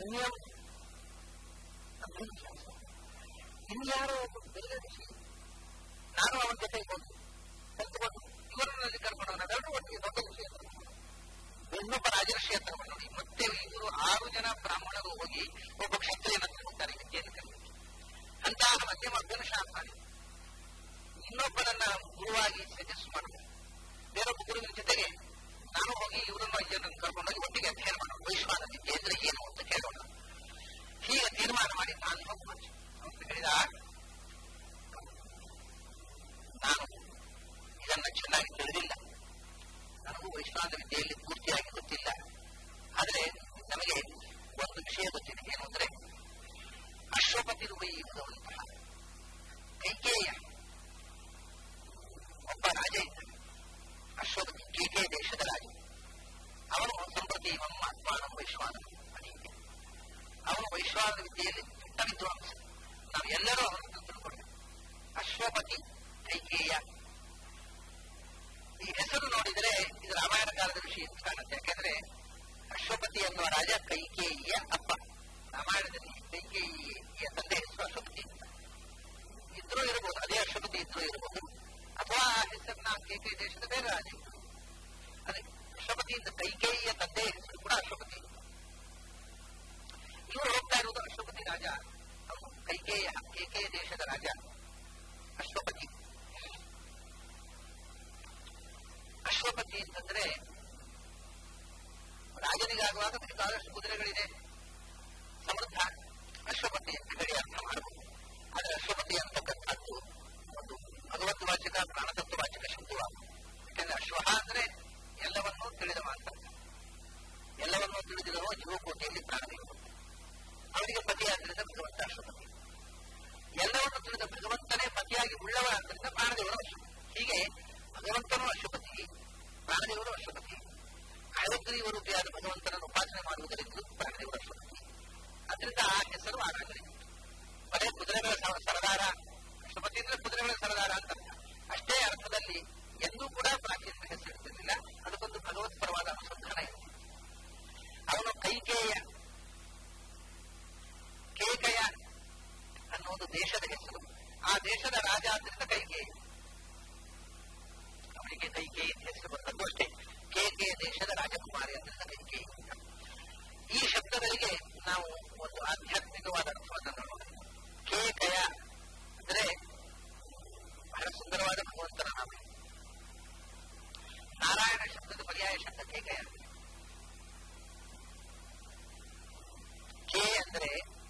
ಅನ್ಯಂ ಅಭ್ಯಂಶಾಸ ಇನ್ಯಾರೋ ಒಬ್ಬ ಬೇರೆ ಋಷಿ ನಾನು ಅವನ ಜೊತೆ ಹೋಗಿ ಕಲ್ತುಕೊಂಡು ಇವರಲ್ಲಿ ಕರ್ಕೊಂಡು ನಾವೆಲ್ಲರೂ ಒಟ್ಟಿಗೆ ದೊಡ್ಡ ಋಷಿ ಹತ್ರ ಇನ್ನೊಬ್ಬ ರಾಜಋಷಿ ಹತ್ರ ನೋಡಿ ಮತ್ತೆ ಇವರು ಆರು ಜನ ಬ್ರಾಹ್ಮಣರು ಹೋಗಿ ಒಬ್ಬ ಕ್ಷತ್ರಿಯನ ಹತ್ರ ಹೋಗ್ತಾರೆ ಇದಕ್ಕೇನು ಕಲಿಯುತ್ತೆ ಅಂತಹ ಮಧ್ಯಮ ಅಭ್ಯನುಶಾಸನ ಇನ್ನೊಬ್ಬರನ್ನ ಗುರುವಾಗಿ ಸಜೆಸ್ಟ್ ಮಾಡಬೇಕು ಬೇರೊಬ್ಬ ಗುರುವಿನ ಜೊತೆಗೆ ನಾನು ಹೋಗಿ ಇವರನ್ನ ಜನರನ್ನು ಕರ್ಕೊಂಡೋಗಿ ಒಟ್ಟಿಗೆ ಅಧ್ಯಯನ ಮಾಡೋಣ ವೈಶ್ವಾನ ವಿದ್ಯೆ ಅಂದ್ರೆ ಏನು ಅಂತ ಕೇಳೋಣ ಹೀಗೆ ತೀರ್ಮಾನ ಮಾಡಿ ನಾನು ಹೋಗಿ ಮಾಡಿ ಅಂತ ಹೇಳಿದ ನಾನು ಇದನ್ನ ಚೆನ್ನಾಗಿ ತಿಳಿದಿಲ್ಲ ನನಗೂ ವೈಶ್ವಾನ ವಿದ್ಯೆಯಲ್ಲಿ ಪೂರ್ತಿಯಾಗಿ ಗೊತ್ತಿಲ್ಲ ಆದರೆ ನಮಗೆ ಒಂದು ವಿಷಯ ಗೊತ್ತಿದೆ ಏನು ಅಂದ್ರೆ ಅಶ್ವಪತಿ ವೈಯುವಂತಹ ಕೈಕೇಯ ಒಬ್ಬ ರಾಜ ಇದ್ದ ಅಶ್ವಪತಿ ಕೇಕೆ ದೇಶದ ರಾಜ ಅವನು ಸಂಪ್ರತಿ ಆತ್ಮಾನಂ ವೈಶ್ವಾನ ಅಡಿಗೆ ಅವನು ವೈಶ್ವಾನ ವಿದ್ಯೆಯಲ್ಲಿ ದೊಡ್ಡ ವಿದ್ವಾಂಸ ನಾವು ಎಲ್ಲರೂ ಅವನನ್ನು ತಿಳ್ಕೊಂಡೆವು ಅಶ್ವಪತಿ ಕೈಕೇಯ ಈ ಹೆಸರು ನೋಡಿದರೆ ಇದು ರಾಮಾಯಣ ಕಾಲದ ವಿಷಯ ಅಂತ ಕಾಣುತ್ತೆ ಯಾಕೆಂದ್ರೆ ಅಶ್ವಪತಿ ಎನ್ನುವ ರಾಜ ಕೈಕೇಯಿಯ ಅಪ್ಪ ರಾಮಾಯಣದಲ್ಲಿ ಕೈಕೇಯಿಯ ತಂದೆ ಹೆಸರು ಅಶ್ವಪತಿ ಅಂತ ಇದ್ರೂ ಇರಬಹುದು ಅದೇ ಅಶ್ವಪತಿ ಇದ್ರೂ ಇರಬಹುದು ಅಥವಾ ಆ ಹೆಸರನ್ನ ಕೈಕೇಯ ದೇಶದ ಬೇರೆ ರಾಜ ಇದ್ರು. ಅದೇ ಅಶ್ವಪತಿಯಿಂದ ಕೈಕೇಯಿಯ ತಂದೆ ಹೆಸರು ಕೂಡ ಅಶ್ವಪತಿ ಇವರು ಹೋಗ್ತಾ ಇರುವುದು ಅಶ್ವಪತಿ ರಾಜ ಅವನು ಕೈಕೇಯ ಕೈಕೇಯ ದೇಶದ ರಾಜ ಅಶ್ವಪತಿ ಅಶ್ವಪತಿ ಅಂತಂದ್ರೆ ರಾಜನಿಗಾಗುವಾಗ ಬೇಕಾದಷ್ಟು ಕುದುರೆಗಳಿದೆ ಸಮೃದ್ಧ ಅಶ್ವಪತಿ ಅಂತ ಹೇಳಿ ಅರ್ಥ ಮಾಡಬಹುದು ಆದರೆ ಅಶ್ವಪತಿ ಅಂತಕ್ಕಂಥದ್ದು ಒಂದು ಭಗವದ್ವಾಚಕ ಪ್ರಾಣತತ್ವವಾಚಕ ಶಬ್ದವಾಗುವುದು ಯಾಕೆಂದ್ರೆ ಅಶ್ವಹ ಅಂದ್ರೆ ಎಲ್ಲವನ್ನೂ ತಿಳಿದವ ಅಂತ ಎಲ್ಲವನ್ನೂ ತಿಳಿದಿರುವ ಜೀವಕೋಟಿಯಲ್ಲಿ ಪ್ರಾಣವಿರುವುದು ಅವರಿಗೆ ಪತಿಯಾದ್ರಿಂದ ಭಗವಂತ ಅಶ್ವಪತಿ ಎಲ್ಲವನ್ನು ತಿಳಿದ ಭಗವಂತನೇ ಪತಿಯಾಗಿ ಉಳ್ಳವರಾದ್ರಿಂದ ಪ್ರಾಣದೇವರು ಅಶ್ವಪತಿ ಹೀಗೆ ಭಗವಂತನೂ ಅಶ್ವಪತಿ ಪ್ರಾಣದೇವರು ಅಶ್ವಪತಿ ಹಯಗ್ರೀವ ರೂಪಿಯಾದ ಭಗವಂತನನ್ನು ಉಪಾಸನೆ ಮಾಡುವುದರಿಂದ ಪ್ರಾಣದೇವರು ಅಶ್ವಪತಿ ಅದರಿಂದ ಆ ಹೆಸರು ಆ ರಾಜನಿಗೆ ಬರೇ ಕುದುರೆಗಳ ಸ- ಸರದಾರ ಅಶ್ವಪತಿ ಅಂದ್ರೆ ಕುದುರೆಗಳ ಸರದಾರ ಅಂತ ಅರ್ಥ. ಅಷ್ಟೇ ಅರ್ಥದಲ್ಲಿ ಎಂದೂ ಕೂಡ ಪ್ರಾಚೀನ ಹೆಸರಿರ್ತಿರಲಿಲ್ಲ ಅದಕ್ಕೊಂದು ಭಗವತ್ ಪರವಾದ ಅನುಸಂಧಾನ ಇದೆ ಅವನು ಕೈಕೇಯ ಕೇಕಯ ಅನ್ನುವುದು ದೇಶದ ಹೆಸರು ಆ ದೇಶದ ರಾಜ ಆದ್ರಿಂದ ಕೈಕೇಯ ಅವನಿಗೆ ಕೈಕೇಯಿ ಅಂತ ಹೆಸರು ಬಂದದ್ದು ಅಷ್ಟೇ ಕೇಕೆಯ ದೇಶದ ರಾಜಕುಮಾರಿ ಆದ್ರಿಂದ ಕೈಕೇಯಿ ಅಂತ. ಈ ಶಬ್ದಗಳಿಗೆ ನಾವು ಒಂದು ಆಧ್ಯಾತ್ಮಿಕವಾದ ಅರ್ಥವನ್ನು ನೋಡೋಣ ಕೇಕಯ ಅಂದ್ರೆ ಬಹಳ ಸುಂದರವಾದ ಭಗವಂತನ ನಾಮ ನಾರಾಯಣ ಶಬ್ದದ ಪರ್ಯಾಯ ಶಬ್ದ ಕೇಕಯ ಕೆ ಅಂದ್ರೆ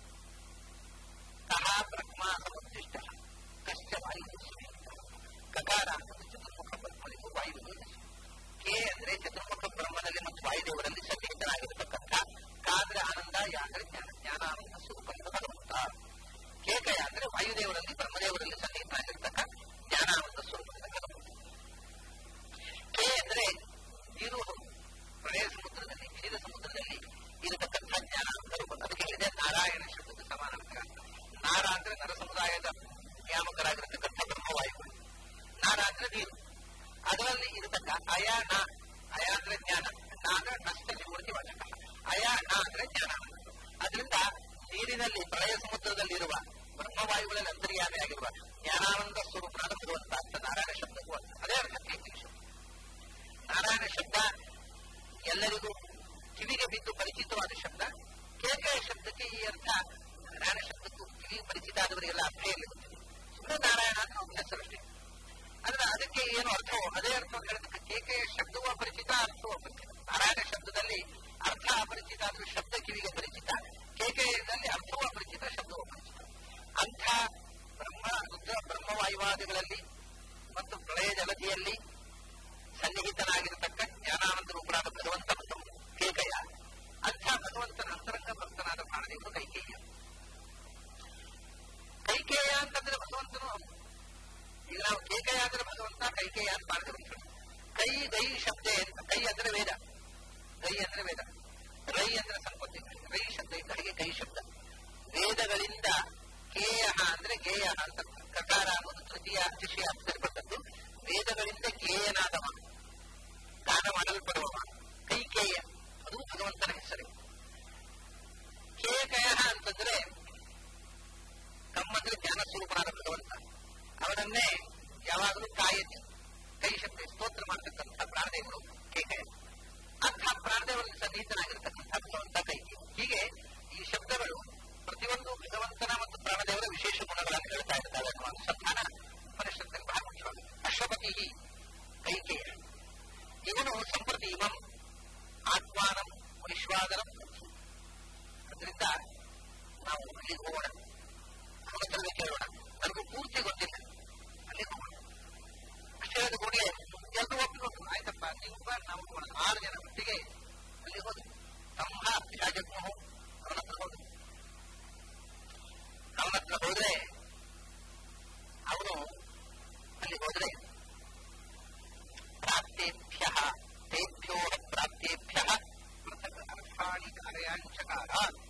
ಕಹ ಬ್ರಹ್ಮ ಸಮುದ್ದಿಷ್ಟ ಕಶ್ಚ ವಾಯು ಕಕಾರ ಅನ್ನೋದು ಚತುರ್ಮುಖ ಬ್ರಹ್ಮನಿಗೂ ವಾಯುವಿಗೂ ಹೆಸರು. ಕೆ ಅಂದ್ರೆ ಚತುರ್ಮುಖ ಬ್ರಹ್ಮನಲ್ಲಿ ಮತ್ತು ವಾಯುದೇವರಲ್ಲಿ ಸನ್ನಿಹಿತನಾಗಿರತಕ್ಕಂಥ ಕ ಅಂದ್ರೆ ಆನಂದ ಯಾ ಅಂದ್ರೆ ಜ್ಞಾನ ಜ್ಞಾನಾನಂದ ಸ್ವರೂಪದ ಭಗವಂತ ಕೇಕಯ ಅಂದ್ರೆ ವಾಯುದೇವರಲ್ಲಿ ಬ್ರಹ್ಮದೇವರಲ್ಲಿ ಸನ್ನಿಹಿತನಾಗಿರ್ತಕ್ಕ ಜ್ಞಾನಾನಂದ ಸ್ವರೂಪದ ಭಗವಂತ ಕೆ ಅಂದ್ರೆ ನೀರು ಪ್ರಳಯ ಸಮುದ್ರದಲ್ಲಿ ಕ್ಷೀರ ಸಮುದ್ರದಲ್ಲಿ ಇರತಕ್ಕಂಥ ಜ್ಞಾನಾನಂದ ರೂಪ ಅದಕ್ಕೆ ಹೇಳಿದೆ ನಾರಾಯಣ ಶಬ್ದದ ಸಮಾನಾಂತರ ನಾರ ಅಂದ್ರೆ ನರ ಸಮುದಾಯದ ನಿಯಾಮಕರಾಗಿರತಕ್ಕಂಥ ಬ್ರಹ್ಮವಾಯುಗಳು ನಾರ ಅಂದ್ರೆ ನೀರು ಅದರಲ್ಲಿ ಇರತಕ್ಕ ಅಯ ನ ಅಯ ಅಂದ್ರೆ ಜ್ಞಾನ ನ ಅಂದ್ರೆ ನಷ್ಟಲ್ಲಿ ಮೂರ್ತಿ ವಾಚಕ ಅಯ ನ ಅಂದ್ರೆ ಜ್ಞಾನ ಅದರಿಂದ ನೀರಿನಲ್ಲಿ ಪ್ರಳಯ ಸಮುದ್ರದಲ್ಲಿರುವ ಬ್ರಹ್ಮವಾಯುಗಳಲ್ಲಿ ಅಂತರ್ಯಾಮಿಯಾಗಿರುವ ಜ್ಞಾನಾನಂದ ಸ್ವರೂಪನಾದ ಭಗವಂತ ಅಂತ ನಾರಾಯಣ ಶಬ್ದಕ್ಕೂ ಅರ್ಥ. ಅದೇ ಅರ್ಥಕ್ಕೆ ಈ ಶಬ್ದ ನಾರಾಯಣ ಶಬ್ದ ಎಲ್ಲರಿಗೂ ಕಿವಿಗೆ ಬಿದ್ದು ಪರಿಚಿತವಾದ ಶಬ್ದ ಕೇಕೆಯ ಶಬ್ದಕ್ಕೆ ಈ ಅರ್ಥ ನಾರಾಯಣ ಶಬ್ದಕ್ಕೂ ಕಿವಿಗೆ ಪರಿಚಿತ ಆದವರಿಗೆಲ್ಲ ಅರ್ಥ ಎಲ್ಲಿ ಗೊತ್ತಿದೆ ಸುಮ್ಮನೆ ನಾರಾಯಣ ಅಂತ ಒಂದು ಹೆಸರಷ್ಟೇ ಅಂದ್ರೆ ಅದಕ್ಕೆ ಏನು ಅರ್ಥವೋ ಅದೇ ಅರ್ಥವನ್ನು ಹೇಳತಕ್ಕ ಕೇಕೆಯ ಶಬ್ದವೂ ಅಪರಿಚಿತ ಅರ್ಥವೂ ಅಪರಿಚಿತ ನಾರಾಯಣ ಶಬ್ದದಲ್ಲಿ ಅರ್ಥ ಅಪರಿಚಿತ ಆದ್ರೂ ಶಬ್ದ ಕಿವಿಗೆ ಪರಿಚಿತ ಕೇಕೆಯಲ್ಲಿ ಅರ್ಥವೂ ಅಪರಿಚಿತ ಶಬ್ದವೂ ಅಪರಿಚಿತ ಅಂಥ ಬ್ರಹ್ಮ ರುದ್ರ ಬ್ರಹ್ಮವಾಯುವಾದಿಗಳಲ್ಲಿ ಮತ್ತು ಪ್ರಳಯ ಜಲಧಿಯಲ್ಲಿ ಸನ್ನಿಹಿತನಾಗಿರತಕ್ಕ ಜ್ಞಾನಾನಂದ ರೂಪನಾದ ಭಗವಂತ ಮತ್ತು ಕೇಕಯ ಅಂಥ ಭಗವಂತನ ಅಂತರಂಗ ಭಕ್ತನಾದ ಪ್ರಾಣದೇವರು ಕೈಕೇಯ ಕೈಕೇಯ ಅಂತಂದ್ರೆ ಭಗವಂತನು ಈಗ ನಾವು ಕೇಕಯ ಅಂದ್ರೆ ಭಗವಂತ ಕೈಕೇಯ ಅಂತ ಪ್ರಾಣದೇವರು ಕೈ ಗೈ ಶಬ್ದ ಅಂತ ಕೈ ಅಂದ್ರೆ ವೇದ ಗೈ ಅಂದ್ರೆ ವೇದ ರೈ ಅಂದ್ರೆ ಸಂಪತ್ತಿ ರೈ ಶಬ್ದ ಇದ್ದ ಹಾಗೆ ಕೈ ಶಬ್ದ ವೇದಗಳಿಂದ ಕೇಯ ಅಂದ್ರೆ ಗೇಯ ಅಂತ ಕಕಾರ ಅನ್ನೋದು ತೃತೀಯ ಅತಿಶಯ ಅರ್ಥದಲ್ಲಿ ವೇದಗಳಿಂದ ಗೇಯನಾದವ ಗಾನ ಮಾಡಲ್ಪಡುವವ ಕೈಕೇಯ ಅದು ಭಗವಂತನ ಹೆಸರೇ ಕೇ ಸಂಪ್ರತಿ ಇಮಂ ಆತ್ಮಾನಂ ವಿಶ್ವಾದನಂ ಅದರಿಂದ ನಾವು ಅಲ್ಲಿಗೆ ಹೋಗೋಣ ಅವನ ಹತ್ರವೇ ಕೇಳೋಣ ನನಗೂ ಪೂರ್ತಿ ಗೊತ್ತಿಲ್ಲ ಅಲ್ಲಿಗೆ ಹೋಗೋಣ ಅಷ್ಟೇ ಹೇಳಿದ ಕೂಡಲೇ ಎಲ್ಲರೂ ಒಪ್ಪಿಕೊಂಡು ಆಯ್ತಪ್ಪ ನೀವು ಬಾ ನಾವು ಹೋಗೋಣ ಆರು ಜನ ಒಟ್ಟಿಗೆ ಅಲ್ಲಿ ಹೋದ್ರು ತಮ್ಮ ಶಾಜಜ್ಞ ಅವನ ಹತ್ರ ಹೋದ್ರು ಅವನ ಹತ್ರ ಹೋದ್ರೆ ಅವನು ಅಲ್ಲಿ ಹೋದ್ರೆ ಪ್ರಾಪ್ತೇಭ್ಯ ತೇಭ್ಯೋ ಪ್ರಾಪ್ತೇಭ್ಯ ಪೃಥಕ್ ಅರ್ಹಾಣಿ ಕಾರ್ಯಾಂಚಕಾರ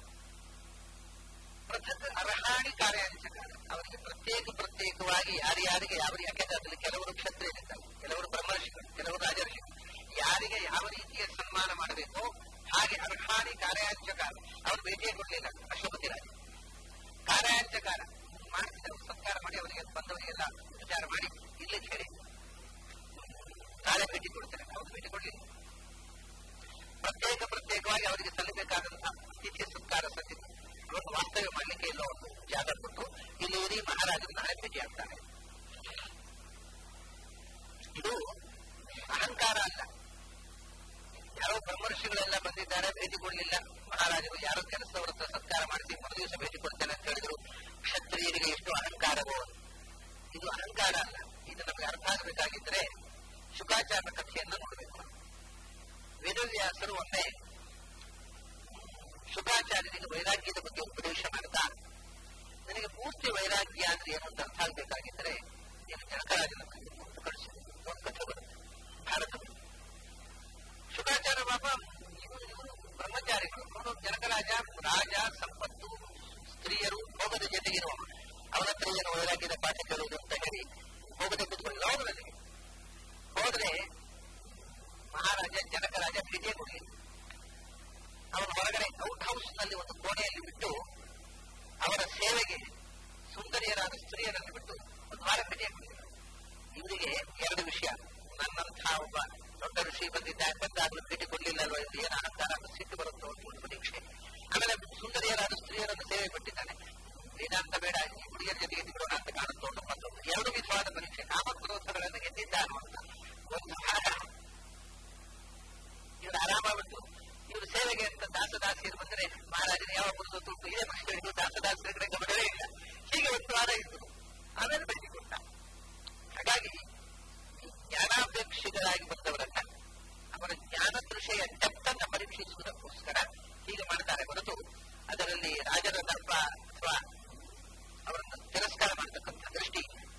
ಪೃಥಕ್ ಅರ್ಹಾಣಿ ಕಾರ್ಯಾಂಚಕಾರ ಅವರಿಗೆ ಪ್ರತ್ಯೇಕ ಪ್ರತ್ಯೇಕವಾಗಿ ಯಾರ್ಯಾರಿಗೆ ಯಾವ ಯಾಕೆಂದ್ರೆ ಅದರಲ್ಲಿ ಕೆಲವರು ಕ್ಷತ್ರಿಯರಿದ್ದಾರೆ ಕೆಲವರು ಬ್ರಹ್ಮರ್ಷಿಗಳು ಕೆಲವರು ರಾಜರ್ಷಿಗಳು ಯಾರಿಗೆ ಯಾವ ರೀತಿಯ ಸನ್ಮಾನ ಮಾಡಬೇಕು ಹಾಗೆ ಅರ್ಹಾಣಿ ಕಾರ್ಯಾಂಚಕಾರ ಅವರು ಭೇಟಿಯೇ ಕೊಡಲಿಲ್ಲ ಅಶ್ವಪತಿ ರಾಜ ಕಾರ್ಯಾಂಚಕಾರ ಮಾಡಿಸಿದವರು ಸತ್ಕಾರ ಮಾಡಿ ಅವರಿಗೆ ಬಂದವರಿಗೆಲ್ಲ ವಿಚಾರ ಮಾಡಿ ಇಲ್ಲಿ ಹೇಳಿ ನಾಳೆ ಭೇಟಿ ಕೊಡ್ತಾರೆ ಅವರು ಭೇಟಿ ಕೊಡಲಿಲ್ಲ ಪ್ರತ್ಯೇಕ ಪ್ರತ್ಯೇಕವಾಗಿ ಅವರಿಗೆ ಸಲ್ಲಬೇಕಾದಂತಹ ಅತಿಥಿ ಸತ್ಕಾರ ಸತ್ಯ ಅವರನ್ನು ವಾಸ್ತವ್ಯ ಮಾಡಲಿಕ್ಕೆ ಎಲ್ಲೋ ಒಂದು ಜಾಗ ಕೊಟ್ಟು ಇಲ್ಲಿ ಇಡೀ ಮಹಾರಾಜರು ನಾಳೆ ಭೇಟಿ ಆಗ್ತಾರೆ ಇದು ಅಹಂಕಾರ ಅಲ್ಲ ಯಾರೋ ಬ್ರಹ್ಮರ್ಷಿಗಳೆಲ್ಲ ಬಂದಿದ್ದಾರೆ ಭೇಟಿ ಕೊಡಲಿಲ್ಲ ಮಹಾರಾಜರು ಯಾರೋ ಕೆಲಸದವರ ಹತ್ರ ಸತ್ಕಾರ ಮಾಡಿಸಿ ಮರು ದಿವಸ ಭೇಟಿ ಕೊಡ್ತೇನೆ ಅಂತ ಹೇಳಿದ್ರು ಕ್ಷತ್ರಿಯರಿಗೆ ಎಷ್ಟು ಅಹಂಕಾರವೋ ಇದು ಅಹಂಕಾರ ಅಲ್ಲ ಇದು ನಮಗೆ ಅರ್ಥ ಆಗಬೇಕಾಗಿದ್ರೆ ಶುಕಾಚಾರ್ಯ ಕಥೆಯನ್ನು ನೋಡಬೇಕು ವೇದವ್ಯಾಸರು ಒಮ್ಮೆ ಶುಕಾಚಾರ್ಯರಿಗೆ ವೈರಾಗ್ಯದ ಬಗ್ಗೆ ಉಪದೇಶ ಮಾಡ್ತಾ ನನಗೆ ಪೂರ್ತಿ ವೈರಾಗ್ಯ ಅಂದ್ರೆ ಏನು ಅಂತ ಅರ್ಥ ಆಗಬೇಕಾಗಿದ್ರೆ ನೀನು ಜನಕರಾಜನ ಕಳಿಸಿದೆ ಒಂದು ಕಥೆ ಬರುತ್ತೆ ಭಾರತ ಶುಕಾಚಾರ್ಯ ಬಾಬಾ ಇವರು ಇವರು ಬ್ರಹ್ಮಚಾರಿಗಳು ಅವರು ಜನಕರಾಜ ರಾಜ ಸಂಪತ್ತು ಸ್ತ್ರೀಯರು ಭೋಗದ ಜೊತೆಗಿರುವ ಅವನ ಹತ್ರ ಏನು ವೈರಾಗ್ಯದ ಪಾಠ ಕೇಳುವುದು ಅಂತ ಹೇಳಿ ಹೋಗದೆ ಕೂತ್ಕೊಳ್ಳಿ ಹೋಗದಲ್ಲಿ ಹೋದ್ರೆ ಮಹಾರಾಜ ಜನಕರಾಜ ಭೇಟಿಯೇ ಕೊಡಲಿಲ್ಲ ಅವನು ಹೊರಗಡೆ ಔಟ್ ಹೌಸ್ ನಲ್ಲಿ ಒಂದು ಕೋಣೆಯಲ್ಲಿ ಬಿಟ್ಟು ಅವರ ಸೇವೆಗೆ ಸುಂದರಿಯರಾದ ಸ್ತ್ರೀಯರನ್ನು ಬಿಟ್ಟು ಒಂದು ವಾರ ಭೇಟಿಯೇ ಕೊಡಲಿಲ್ಲ ಇವರಿಗೆ ಎರಡು ವಿಷಯ ನನ್ನಂತಹ ಒಬ್ಬ ದೊಡ್ಡ ಋಷಿ ಬಂದಿದ್ದ ಬಂದಾಗಲೂ ಭೇಟಿ ಕೊಡಲಿಲ್ಲ ಅಲ್ವಾ ಇದು ಏನು ಅಹಂಕಾರ ಅಂತ ಸಿಟ್ಟು ಬರುತ್ತೋ ಅಂತ ಒಂದು ಪರೀಕ್ಷೆ ಆಮೇಲೆ ಸುಂದರಿಯರಾದ ಸ್ತ್ರೀಯರನ್ನು ಸೇವೆ ಕೊಟ್ಟಿದ್ದಾನೆ ವೇದಾಂತ ಬೇಡ ಈ ಹುಡುಗಿಯರ ಜೊತೆಗೆ ಬಿಡೋಣ ಅಂತ ಕಾಣುತ್ತೋ ಅಂತ ಮತ್ತೊಂದು ಎರಡು ವಿಧವಾದ ಪರೀಕ್ಷೆ ಕಾಮಕ್ರೋಧಗಳನ್ನು ಗೆದ್ದಿದ್ದ ಅನ್ನುವಂತ ಒಂದು ಭಾಗ ಇವರು ಆರಾಮಾಗ್ಬಿಟ್ಟು ಇವರು ಸೇವೆಗೆ ಅಂತ ದಾಸದಾಸಿಯರು ಬಂದರೆ ಮಹಾರಾಜರು ಯಾವ ಬರುವುದು ತುಟ್ಟು ಇದೇ ಪ್ರಶ್ನೆ ಹಿಡಿದು ದಾಸದಾಸರ ಕಡೆ ಗಮನವೇ ಇಲ್ಲ ಹೀಗೆ ಒಂದು ವಾರ ಇತ್ತು ಆಮೇಲೆ ಭೇಟಿ ಕೊಟ್ಟ ಹಾಗಾಗಿ ಜ್ಞಾನಾಪೇಕ್ಷಿಗಳಾಗಿ ಬಂದವರನ್ನ ಅವರ ಜ್ಞಾನ ದೃಶ್ಯ ಡೆಪ್ತನ್ನ ಪರೀಕ್ಷಿಸುವುದಕ್ಕೋಸ್ಕರ ಹೀಗೆ ಮಾಡ್ತಾರೆ ಹೊರತು ಅದರಲ್ಲಿ ರಾಜರ ದರ್ಪ ಅಥವಾ ಅವರನ್ನು ತಿರಸ್ಕಾರ ಮಾಡತಕ್ಕಂಥ ದೃಷ್ಟಿ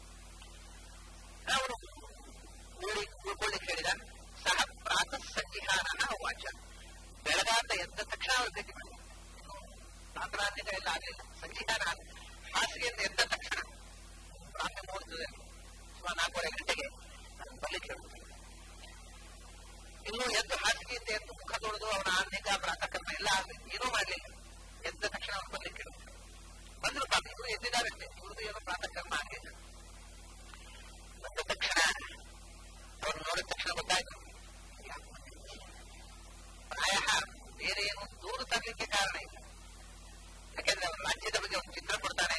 ಅವರು ಉಳ್ಕೊಳ್ಳಿಕ್ಕೆ ಹೇಳಿದ ಸಹ ಪ್ರಾತಃ ಸಂಜಿಹಾನ ವಾಚ ಬೆಳಗಾತ ಎದ್ದ ತಕ್ಷಣ ಅವರು ಭೇಟಿ ಮಾಡಿದ್ರು ಪ್ರಾತರಾಂತಿಕ ಎಲ್ಲ ಆಗಲಿಲ್ಲ ಸಂಜಿಹಾನ ಹಾಸಿಗೆಯಿಂದ ಎದ್ದ ತಕ್ಷಣ ಪ್ರಾಂತ್ಯ ಮುಹೂರ್ತದಲ್ಲಿ ಸುಮಾರು ನಾಲ್ಕೂವರೆ ಗಂಟೆಗೆ ಬರ್ಲಿಕ್ಕೆ ಹೇಳ್ತಾರೆ ಇನ್ನು ಎದ್ದು ಹಾಸಿಗೆಯಿಂದ ಎದ್ದು ಮುಖ ತೊಳೆದು ಅವನ ಆಂತಿಕ ಪ್ರಾತಃಕರ್ಮ ಎಲ್ಲ ಏನೂ ಮಾಡಲಿಲ್ಲ ಎದ್ದ ತಕ್ಷಣ ಅವ್ರು ಬರ್ಲಿಕ್ಕೆ ಹೇಳ್ತಾರೆ ಬಂದ್ರು ಪಾಪ ಇವರು ಎದ್ದಿದ್ದಾರಂತೆ ಇವ್ರದ್ದು ಏನೋ ಪ್ರಾತಃಕರ್ಮ ಆಗಲಿಲ್ಲ ಬಂದ ತಕ್ಷಣ ಅವ್ರು ನೋಡಿದ ತಕ್ಷಣ ಗೊತ್ತಾಯ್ತು ಪ್ರಾಯ ಬೇರೆ ಏನು ದೂರು ತರಲಿಕ್ಕೆ ಕಾರಣ ಇಲ್ಲ ಯಾಕೆಂದ್ರೆ ಅವರ ರಾಜ್ಯದ ಬಗ್ಗೆ ಒಂದು ಚಿತ್ರ ಕೊಡ್ತಾನೆ